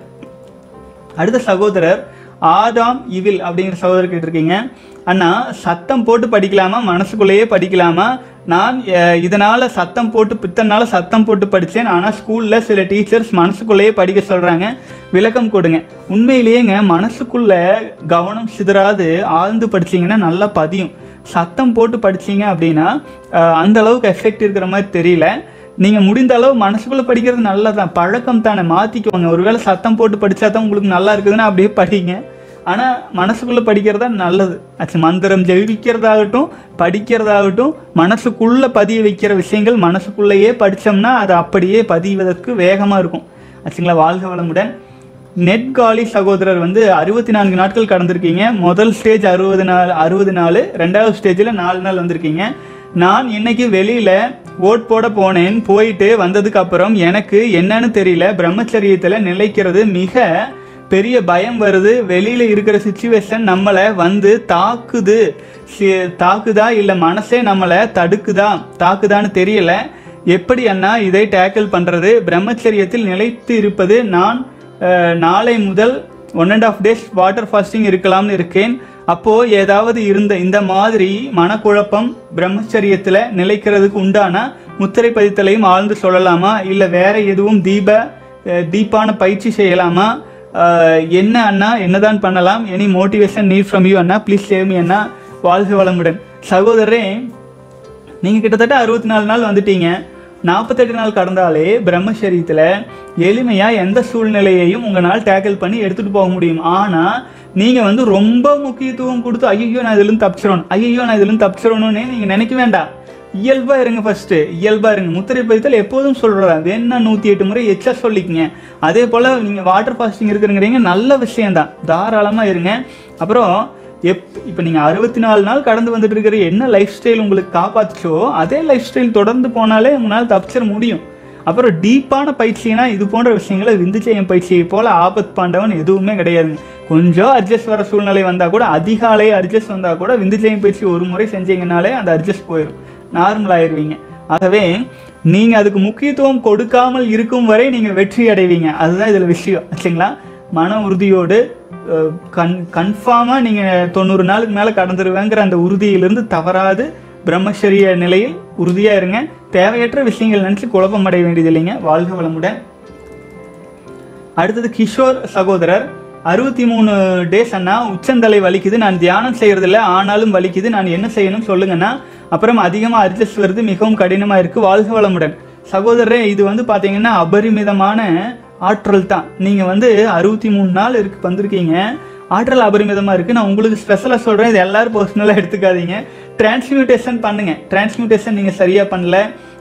அடுத்த சகோதரர் ஆதாம் இவில் அப்படிங்கிற சகோதரர் கேட்டிருக்கீங்க அண்ணா சத்தம் போட்டு படிக்கலாமா மனசுக்குள்ளேயே படிக்கலாமா நான் அஹ், இதனால சத்தம் போட்டு பித்தனால சத்தம் போட்டு படித்தேன் ஆனால் ஸ்கூலில் சில டீச்சர்ஸ் மனசுக்குள்ளேயே படிக்க சொல்கிறாங்க விளக்கம் கொடுங்க உண்மையிலேயேங்க மனசுக்குள்ள கவனம் சிதறாது ஆழ்ந்து படிச்சீங்கன்னா நல்லா பதியும் சத்தம் போட்டு படிச்சீங்க அப்படின்னா அஹ், அந்த அளவுக்கு எஃபெக்ட் இருக்கிற மாதிரி தெரியல நீங்க முடிந்த அளவு மனசுக்குள்ள படிக்கிறது நல்லதான் பழக்கம் தானே மாத்திக்கோங்க ஒருவேளை சத்தம் போட்டு படிச்சா தான் உங்களுக்கு நல்லா இருக்குதுன்னா அப்படியே படிங்க ஆனா மனசுக்குள்ள படிக்கிறது தான் நல்லது ஆச்சு மந்திரம் ஜெயிக்கிறதாகட்டும் படிக்கிறதாகட்டும் மனசுக்குள்ள பதிய வைக்கிற விஷயங்கள் மனசுக்குள்ளேயே படிச்சோம்னா அது அப்படியே பதிவதற்கு வேகமா இருக்கும் ஆச்சுங்களா வாழ்க வளமுடன் நெட் காலி சகோதரர் வந்து அறுபத்தி நான்கு நாட்கள் கடந்திருக்கீங்க முதல் ஸ்டேஜ் அறுபது நாள் அறுபது நாள் ரெண்டாவது ஸ்டேஜில் நாலு நாள் வந்திருக்கீங்க நான் இன்னைக்கு வெளியில ஓட் போட போனேன் போயிட்டு வந்ததுக்கு அப்புறம் எனக்கு என்னன்னு தெரியல பிரம்மச்சரியத்துல நிலைக்கிறது மிக பெரிய பயம் வருது வெளியில இருக்கிற சுச்சுவேஷன் நம்மளை வந்து தாக்குது சி- தாக்குதா இல்ல மனசே நம்மளை தடுக்குதா தாக்குதான்னு தெரியல எப்படி அண்ணா இதை டேக்கிள் பண்றது பிரம்மச்சரியத்தில் நிலைத்து இருப்பது நான் அஹ், நாளை முதல் one and half days water fasting இருக்கலாம்னு இருக்கேன் அப்போ ஏதாவது இருந்த இந்த மாதிரி மனக்குழப்பம் பிரம்மச்சரியத்துல நிலைக்கிறதுக்கு உண்டான முத்திரை பதித்தலையும் ஆழ்ந்து சொல்லலாமா இல்ல வேற எதுவும் தீப அஹ், தீபான பயிற்சி செய்யலாமா அஹ், என்ன அண்ணா என்னதான் பண்ணலாம் any motivation need from you அண்ணா ப்ளீஸ் சேவ் மீ அண்ணா வாழ்க வளமுடன் சகோதரரே நீங்க கிட்டத்தட்ட அறுபத்தி நாலு நாள் வந்துட்டீங்க நாற்பத்தெட்டு நாள் கடந்தாலே பிரம்மச்சரியத்தில் எளிமையாக எந்த சூழ்நிலையையும் உங்களால் டேக்கிள் பண்ணி எடுத்துகிட்டு போக முடியும் ஆனால் நீங்கள் வந்து ரொம்ப முக்கியத்துவம் கொடுத்து ஐயோ நான் இதுலேருந்து தப்பிச்சிடணும் ஐயோ நான் இதுலேருந்து தப்பிச்சிடணும்னு நீங்கள் நினைக்க வேண்டாம் இயல்பா இருங்க ஃபர்ஸ்ட் இயல்பா இருங்க முத்திரை பதித்தல் எப்போதும் சொல்றேன் வேணா நூத்தி எட்டு முறை எச்சா சொல்லிக்கங்க அதே போல நீங்க வாட்டர் ஃபாஸ்டிங் இருக்கிறீங்க நல்ல விஷயம்தான் தாராளமா இருங்க அப்புறம் எப் இப்போ நீங்கள் அறுபத்தி நாலு நாள் கடந்து வந்துட்டு இருக்கிற என்ன லைஃப் ஸ்டைல் உங்களுக்கு காப்பாத்துச்சோ அதே லைஃப் ஸ்டைல் தொடர்ந்து போனாலே உங்களால் தப்பிச்சிட முடியும் அப்புறம் டீப்பான பயிற்சினா இது போன்ற விஷயங்களை விந்துச்சயம் பயிற்சியை போல ஆபத் பாண்டவன் எதுவுமே கிடையாதுங்க கொஞ்சம் அட்ஜஸ்ட் வர சூழ்நிலை வந்தால் கூட அதிகாலை அட்ஜஸ்ட் வந்தால் கூட விந்துச்சயம் பயிற்சி ஒரு முறை செஞ்சீங்கனாலே அந்த அட்ஜஸ்ட் போயிடும் நார்மல் ஆயிடுவீங்க ஆகவே நீங்கள் அதுக்கு முக்கியத்துவம் கொடுக்காமல் இருக்கும் வரை நீங்கள் வெற்றி அடைவீங்க அதுதான் இதில் விஷயம் ஆச்சுங்களா மன உறுதியோடு அஹ், கன் கன்ஃபார்மாக நீங்கள் தொண்ணூறு நாளுக்கு மேலே கடந்துருவேங்கிற அந்த உறுதியிலிருந்து தவறாது பிரம்மச்சரிய நிலையில் உறுதியாக இருங்க தேவையற்ற விஷயங்கள் நினச்சி குழப்பம் அடைய வேண்டியது இல்லைங்க வாழ்க வளமுடன் அடுத்தது கிஷோர் சகோதரர் அறுபத்தி மூணு டேஸ் அண்ணா உச்சந்தலை வலிக்குது நான் தியானம் செய்யறதில்ல ஆனாலும் வலிக்குது நான் என்ன செய்யணும் சொல்லுங்கண்ணா அப்புறம் அதிகமாக அட்ஜஸ்ட் வருது மிகவும் கடினமாக இருக்கு வாழ்க வளமுடன் சகோதரரே இது வந்து பார்த்தீங்கன்னா அபரிமிதமான ஆற்றல் தான் நீங்கள் வந்து அறுபத்தி மூணு நாள் இருக்கு வந்திருக்கீங்க ஆற்றல் அபரிமிதமாக இருக்குது நான் உங்களுக்கு ஸ்பெஷலாக சொல்கிறேன் இது எல்லாரும் பர்சனலாக எடுத்துக்காதீங்க டிரான்ஸ்மியூட்டேஷன் பண்ணுங்க டிரான்ஸ்மியூட்டேஷன் நீங்கள் சரியாக பண்ணல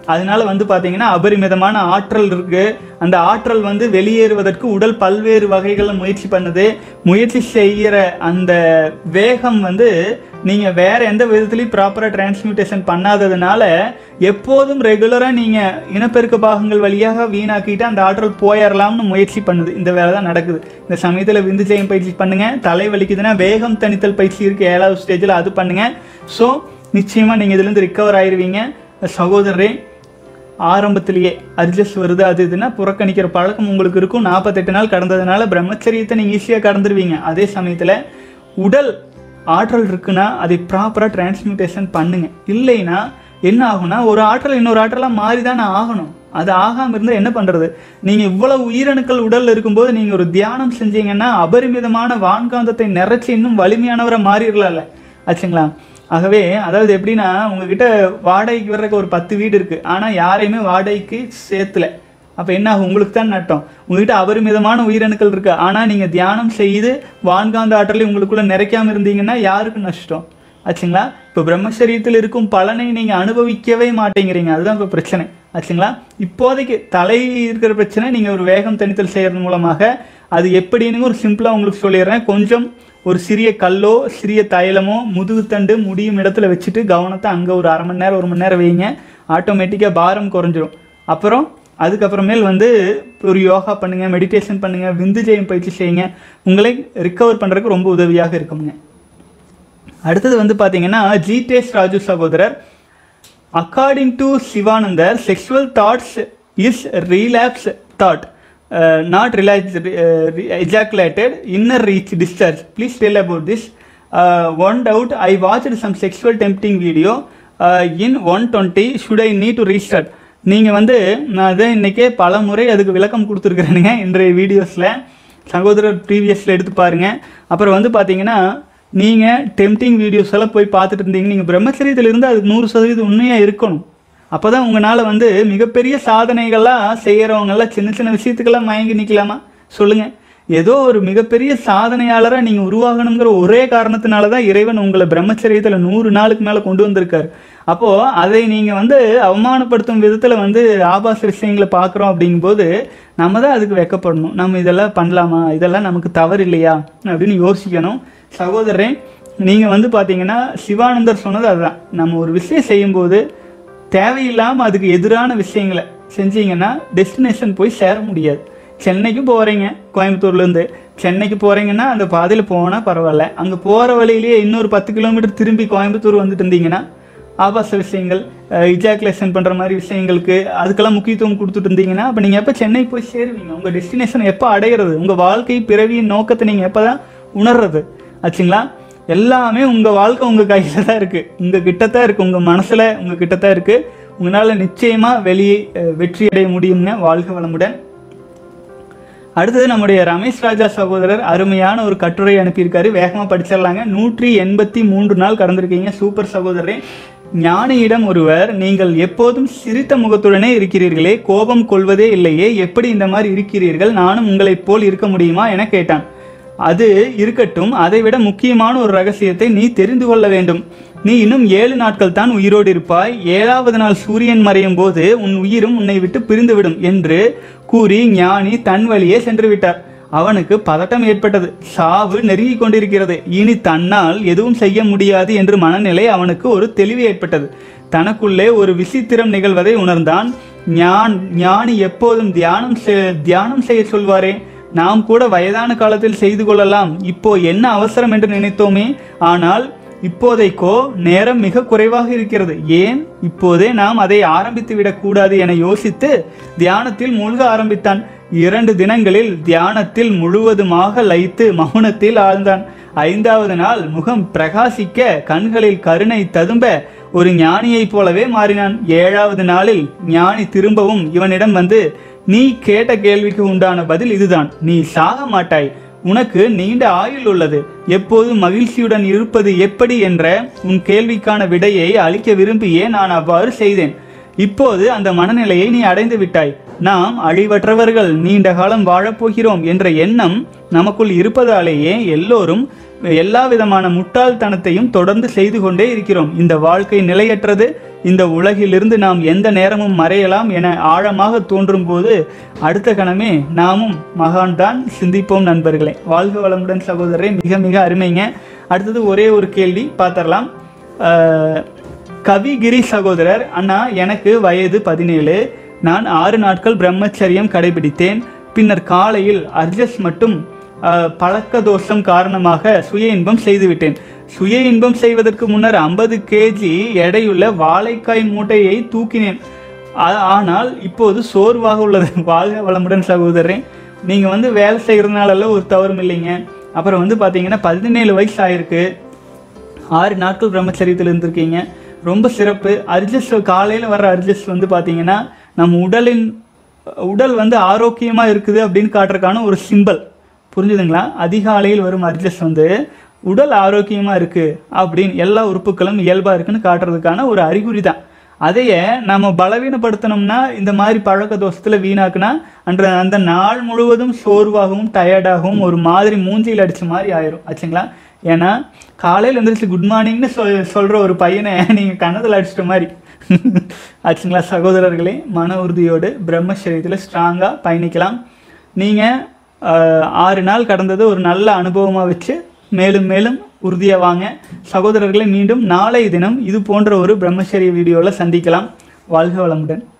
அதனால வந்து பார்த்தீங்கன்னா அபரிமிதமான ஆற்றல் இருக்கு அந்த ஆற்றல் வந்து வெளியேறுவதற்கு உடல் பல்வேறு வகைகளில் முயற்சி பண்ணுது முயற்சி செய்கிற அந்த வேகம் வந்து நீங்க வேற எந்த விதத்துலையும் ப்ராப்பராக டிரான்ஸ்மியூட்டேஷன் பண்ணாததுனால எப்போதும் ரெகுலராக நீங்க இனப்பெருக்க பாகங்கள் வழியாக வீணாக்கிட்டு அந்த ஆற்றல் போயிடலாம்னு முயற்சி பண்ணுது இந்த வேலை தான் நடக்குது இந்த சமயத்தில் விந்து ஜெயம் பயிற்சி பண்ணுங்க தலை வலிக்குதுன்னா வேகம் தணித்தல் பயிற்சி இருக்கு ஏழாவது ஸ்டேஜில் அது பண்ணுங்க ஸோ நிச்சயமா நீங்க இதுலேருந்து ரிக்கவர் ஆயிருவீங்க சகோதரரே ஆரம்பத்திலேயே அட்ஜஸ்ட் வருது அது இதுன்னா புறக்கணிக்கிற பழக்கம் உங்களுக்கு இருக்கும் நாற்பத்தெட்டு நாள் கடந்ததுனால பிரம்மச்சரியத்தை நீங்கள் ஈஸியாக கடந்துருவீங்க அதே சமயத்தில் உடல் ஆற்றல் இருக்குன்னா அதை ப்ராப்பராக டிரான்ஸ்மியூட்டேஷன் பண்ணுங்க இல்லைன்னா என்ன ஆகும்னா ஒரு ஆற்றல் இன்னொரு ஆற்றலாக மாறி தானே ஆகணும் அது ஆகாமல் இருந்தால் என்ன பண்ணுறது நீங்கள் இவ்வளவு உயிரணுக்கள் உடலில் இருக்கும்போது நீங்கள் ஒரு தியானம் செஞ்சீங்கன்னா அபரிமிதமான வான்காந்தத்தை நிறைச்சி இன்னும் வலிமையானவரை மாறிடலாம்ல ஆச்சுங்களா ஆகவே அதாவது எப்படின்னா உங்ககிட்ட வாடகைக்கு வர்றதுக்கு ஒரு பத்து வீடு இருக்கு ஆனால் யாரையுமே வாடகைக்கு சேர்த்துல அப்போ என்ன ஆகும் உங்களுக்கு தான் நட்டம் உங்ககிட்ட அபரிமிதமான உயிரணுக்கள் இருக்கு ஆனால் நீங்கள் தியானம் செய்து வான்காந்த ஆற்றலை உங்களுக்குள்ள நிறைக்காம இருந்தீங்கன்னா யாருக்கு நஷ்டம் ஆச்சுங்களா இப்போ பிரம்மச்சரியத்தில் இருக்கும் பலனை நீங்கள் அனுபவிக்கவே மாட்டேங்கிறீங்க அதுதான் இப்போ பிரச்சனை ஆச்சுங்களா இப்போதைக்கு தலை இருக்கிற பிரச்சனை நீங்கள் ஒரு வேகம் தணித்தல் செய்கிறது மூலமாக அது எப்படின்னு ஒரு சிம்பிளாக உங்களுக்கு சொல்லிடுறேன் கொஞ்சம் ஒரு சிறிய கல்லோ சிறிய தைலமோ முதுகுத்தண்டு முடியும் இடத்துல வச்சுட்டு கவனத்தை அங்கே ஒரு அரை மணி நேரம் ஒரு மணி நேரம் வைங்க ஆட்டோமேட்டிக்காக பாரம் குறைஞ்சிரும் அப்புறம் அதுக்கப்புறமேல் வந்து ஒரு யோகா பண்ணுங்க மெடிடேஷன் பண்ணுங்க விந்து ஜெயம் பயிற்சி செய்யுங்க உங்களை ரிக்கவர் பண்ணுறதுக்கு ரொம்ப உதவியாக இருக்குங்க அடுத்தது வந்து பார்த்தீங்கன்னா ஜிடேஷ் ராஜு சகோதரர் அக்கார்டிங் டு சிவானந்தர் sexual thoughts is relapse thought not relax ejaculated inner reach discharge please tell about this one doubt I watched some sexual tempting video in one twenty should I need to restart நீங்கள் வந்து நான் அதை இன்றைக்கே பல முறை அதுக்கு விளக்கம் கொடுத்துருக்குறேனுங்க இன்றைய வீடியோஸில் சகோதரர் ப்ரீவியஸில் எடுத்து பாருங்கள் அப்புறம் வந்து பார்த்தீங்கன்னா நீங்கள் டெம்டிங் வீடியோஸ் எல்லாம் போய் பார்த்துட்டு இருந்தீங்க நீங்கள் பிரம்மச்சரியத்தில் இருந்து அதுக்கு நூறு சதவீதம் உண்மையாக இருக்கணும் அப்போ தான் உங்களால் வந்து மிகப்பெரிய சாதனைகள்லாம் செய்கிறவங்கெல்லாம் சின்ன சின்ன விஷயத்துக்கெல்லாம் மயங்கி நிற்கலாமா சொல்லுங்கள் ஏதோ ஒரு மிகப்பெரிய சாதனையாளராக நீங்கள் உருவாகணுங்கிற ஒரே காரணத்தினால தான் இறைவன் உங்களை பிரம்மச்சரியத்தில் நூறு நாளுக்கு மேலே கொண்டு வந்திருக்காரு அப்போது அதை நீங்கள் வந்து அவமானப்படுத்தும் விதத்தில் வந்து ஆபாச விஷயங்களை பார்க்குறோம் அப்படிங்கும்போது நம்ம தான் அதுக்கு வெக்கப்படணும் நம்ம இதெல்லாம் பண்ணலாமா இதெல்லாம் நமக்கு தவறு இல்லையா அப்படின்னு யோசிக்கணும் சகோதரரே நீங்கள் வந்து பார்த்தீங்கன்னா சிவானந்தர் சொன்னது அதுதான் நம்ம ஒரு விஷயம் செய்யும்போது தேவையில்லாமல் அதுக்கு எதிரான விஷயங்களை செஞ்சீங்கன்னா டெஸ்டினேஷன் போய் சேர முடியாது சென்னைக்கு போகிறீங்க கோயம்புத்தூர்லேருந்து சென்னைக்கு போகிறீங்கன்னா அந்த பாதையில் போனால் பரவாயில்ல அங்கே போகிற வழியிலேயே இன்னொரு பத்து கிலோமீட்டர் திரும்பி கோயம்புத்தூர் வந்துட்டு இருந்தீங்கன்னா ஆபாச விஷயங்கள் இஜாக்குலேஷன் பண்ணுற மாதிரி விஷயங்களுக்கு அதுக்கெல்லாம் முக்கியத்துவம் கொடுத்துட்டு இருந்தீங்கன்னா அப்போ நீங்கள் எப்போ சென்னை போய் சேருவீங்க உங்கள் டெஸ்டினேஷன் எப்போ அடையிறது உங்கள் வாழ்க்கை பிறவியின் நோக்கத்தை நீங்கள் எப்போ தான் உணர்றது ஆச்சுங்களா எல்லாமே உங்கள் வாழ்க்கை உங்கள் கையில் தான் இருக்குது உங்கள் கிட்ட தான் இருக்குது உங்கள் மனசில் உங்கள் கிட்ட தான் இருக்குது உங்களால் நிச்சயமாக வெளியே அஹ், வெற்றி அடைய முடியுங்க வாழ்க வளமுடன் அடுத்தது நம்முடைய ரமேஷ் ராஜா சகோதரர் அருமையான ஒரு கட்டுரை அனுப்பியிருக்காரு வேகமாக படிச்சிடலாங்க நூற்றி எண்பத்தி மூன்று நாள் கடந்திருக்கீங்க சூப்பர் சகோதரரே ஞானியிடம் ஒருவர் நீங்கள் எப்போதும் சிரித்த முகத்துடனே இருக்கிறீர்களே கோபம் கொள்வதே இல்லையே எப்படி இந்த மாதிரி இருக்கிறீர்கள் நானும் உங்களைப் போல் இருக்க முடியுமா என கேட்டான் அது இருக்கட்டும் அதைவிட முக்கியமான ஒரு ரகசியத்தை நீ தெரிந்து கொள்ள வேண்டும் நீ இன்னும் ஏழு நாட்கள் தான் உயிரோடு இருப்பாய் ஏழாவது நாள் சூரியன் மறையும் போது உன் உயிரும் உன்னை விட்டு பிரிந்துவிடும் என்று கூறி ஞானி தன் வழியே சென்று விட்டார் அவனுக்கு பதட்டம் ஏற்பட்டது சாவு நெருங்கிக் கொண்டிருக்கிறது இனி தன்னால் எதுவும் செய்ய முடியாது என்று மனநிலை அவனுக்கு ஒரு தெளிவு ஏற்பட்டது தனக்குள்ளே ஒரு விசித்திரம் நிகழ்வதை உணர்ந்தான் ஞான் ஞானி எப்போதும் தியானம் செ- தியானம் செய்ய சொல்வாரே நாம் கூட வயதான காலத்தில் செய்து கொள்ளலாம் இப்போ என்ன அவசரம் என்று நினைத்தோமே ஆனால் இப்போதைக்கோ நேரம் மிக குறைவாக இருக்கிறது ஏன் இப்போதே நாம் அதை ஆரம்பித்து விடக்கூடாது என யோசித்து தியானத்தில் மூழ்க ஆரம்பித்தான் இரண்டு தினங்களில் தியானத்தில் முழுவதுமாக லயித்து மௌனத்தில் ஆழ்ந்தான் ஐந்தாவது நாள் முகம் பிரகாசிக்க கண்களில் கருணை ததும்ப ஒரு ஞானியைப் போலவே மாறினான் ஏழாவது நாளில் ஞானி திரும்பவும் இவனிடம் வந்து நீ கேட்ட கேள்விக்கு உண்டான பதில் இதுதான் நீ சாக மாட்டாய் உனக்கு நீண்ட ஆயுள் உள்ளது எப்போதும் மகிழ்ச்சியுடன் இருப்பது எப்படி என்ற உன் கேள்விக்கான விடையை அளிக்க விரும்பியே நான் அவ்வாறு செய்தேன் இப்போது அந்த மனநிலையை நீ அடைந்து விட்டாய் நாம் அழிவற்றவர்கள் நீண்ட காலம் வாழப்போகிறோம் என்ற எண்ணம் நமக்குள் இருப்பதாலேயே எல்லோரும் எல்லா விதமான முட்டாள்தனத்தையும் தொடர்ந்து செய்து கொண்டே இருக்கிறோம் இந்த வாழ்க்கை நிலையற்றது இந்த உலகிலிருந்து நாம் எந்த நேரமும் மறையலாம் என ஆழமாக தோன்றும் போது அடுத்த கணமே நாமும் மகான் தான் சிந்திப்போம் நண்பர்களே வாழ்க வளமுடன் சகோதரரே மிக மிக அருமைங்க அடுத்தது ஒரே ஒரு கேள்வி பார்த்துடலாம் அஹ், கவிகிரி சகோதரர் அண்ணா எனக்கு வயது பதினேழு நான் ஆறு நாட்கள் பிரம்மச்சரியம் கடைபிடித்தேன் பின்னர் காலையில் அர்ஜஸ் மட்டும் அஹ், பழக்க தோஷம் காரணமாக சுய இன்பம் செய்துவிட்டேன் சுய இன்பம் செய்வதற்கு முன்னர் ஐம்பது கேஜி எடையுள்ள வாழைக்காய் மூட்டையை தூக்கினேன் ஆ- ஆனால் இப்போது சோர்வாக உள்ளது வாழ்க வளமுடன் சகோதரரே நீங்க வந்து வேலை செய்யறதுனால ஒரு தவறும் இல்லைங்க அப்புறம் வந்து பாத்தீங்கன்னா பதினேழு வயசு ஆயிருக்கு ஆறு நாட்கள் பிரம்மச்சரியத்தில் இருந்திருக்கீங்க ரொம்ப சிறப்பு அர்ஜஸ் காலையில் வர்ற அர்ஜஸ் வந்து பார்த்தீங்கன்னா நம்ம உடலின் உடல் வந்து ஆரோக்கியமாக இருக்குது அப்படின்னு காட்டுறதுக்கான ஒரு சிம்பல் புரிஞ்சுதுங்களா அதிகாலையில் வரும் அர்ஜஸ் வந்து உடல் ஆரோக்கியமாக இருக்குது அப்படின்னு எல்லா உறுப்புகளும் இயல்பாக இருக்குன்னு காட்டுறதுக்கான ஒரு அறிகுறி தான் அதையே நம்ம பலவீனப்படுத்தணும்னா இந்த மாதிரி பழக்க தோஷத்தில் வீணாக்குனா அன்ற அந்த நாள் முழுவதும் சோர்வாகவும் டயர்டாகவும் ஒரு மாதிரி மூஞ்சியில் அடிச்ச மாதிரி ஆயிரும் ஆச்சுங்களா ஏன்னா காலையில் எழுந்திரிச்சு குட் மார்னிங்னு சொல் சொல்கிற ஒரு பையனை நீங்கள் கன்னத்தில் அடிச்சிட்ட மாதிரி ஆச்சுங்களா சகோதரர்களே மன உறுதியோடு பிரம்மச்சரியத்தில் ஸ்ட்ராங்காக பயணிக்கலாம் நீங்கள் ஆறு நாள் கடந்தது ஒரு நல்ல அனுபவமாக வச்சு மேலும் மேலும் உறுதியாக வாங்க சகோதரர்களை மீண்டும் நாளை தினம் இது போன்ற ஒரு பிரம்மச்சரிய வீடியோவில் சந்திக்கலாம் வாழ்க வளமுடன்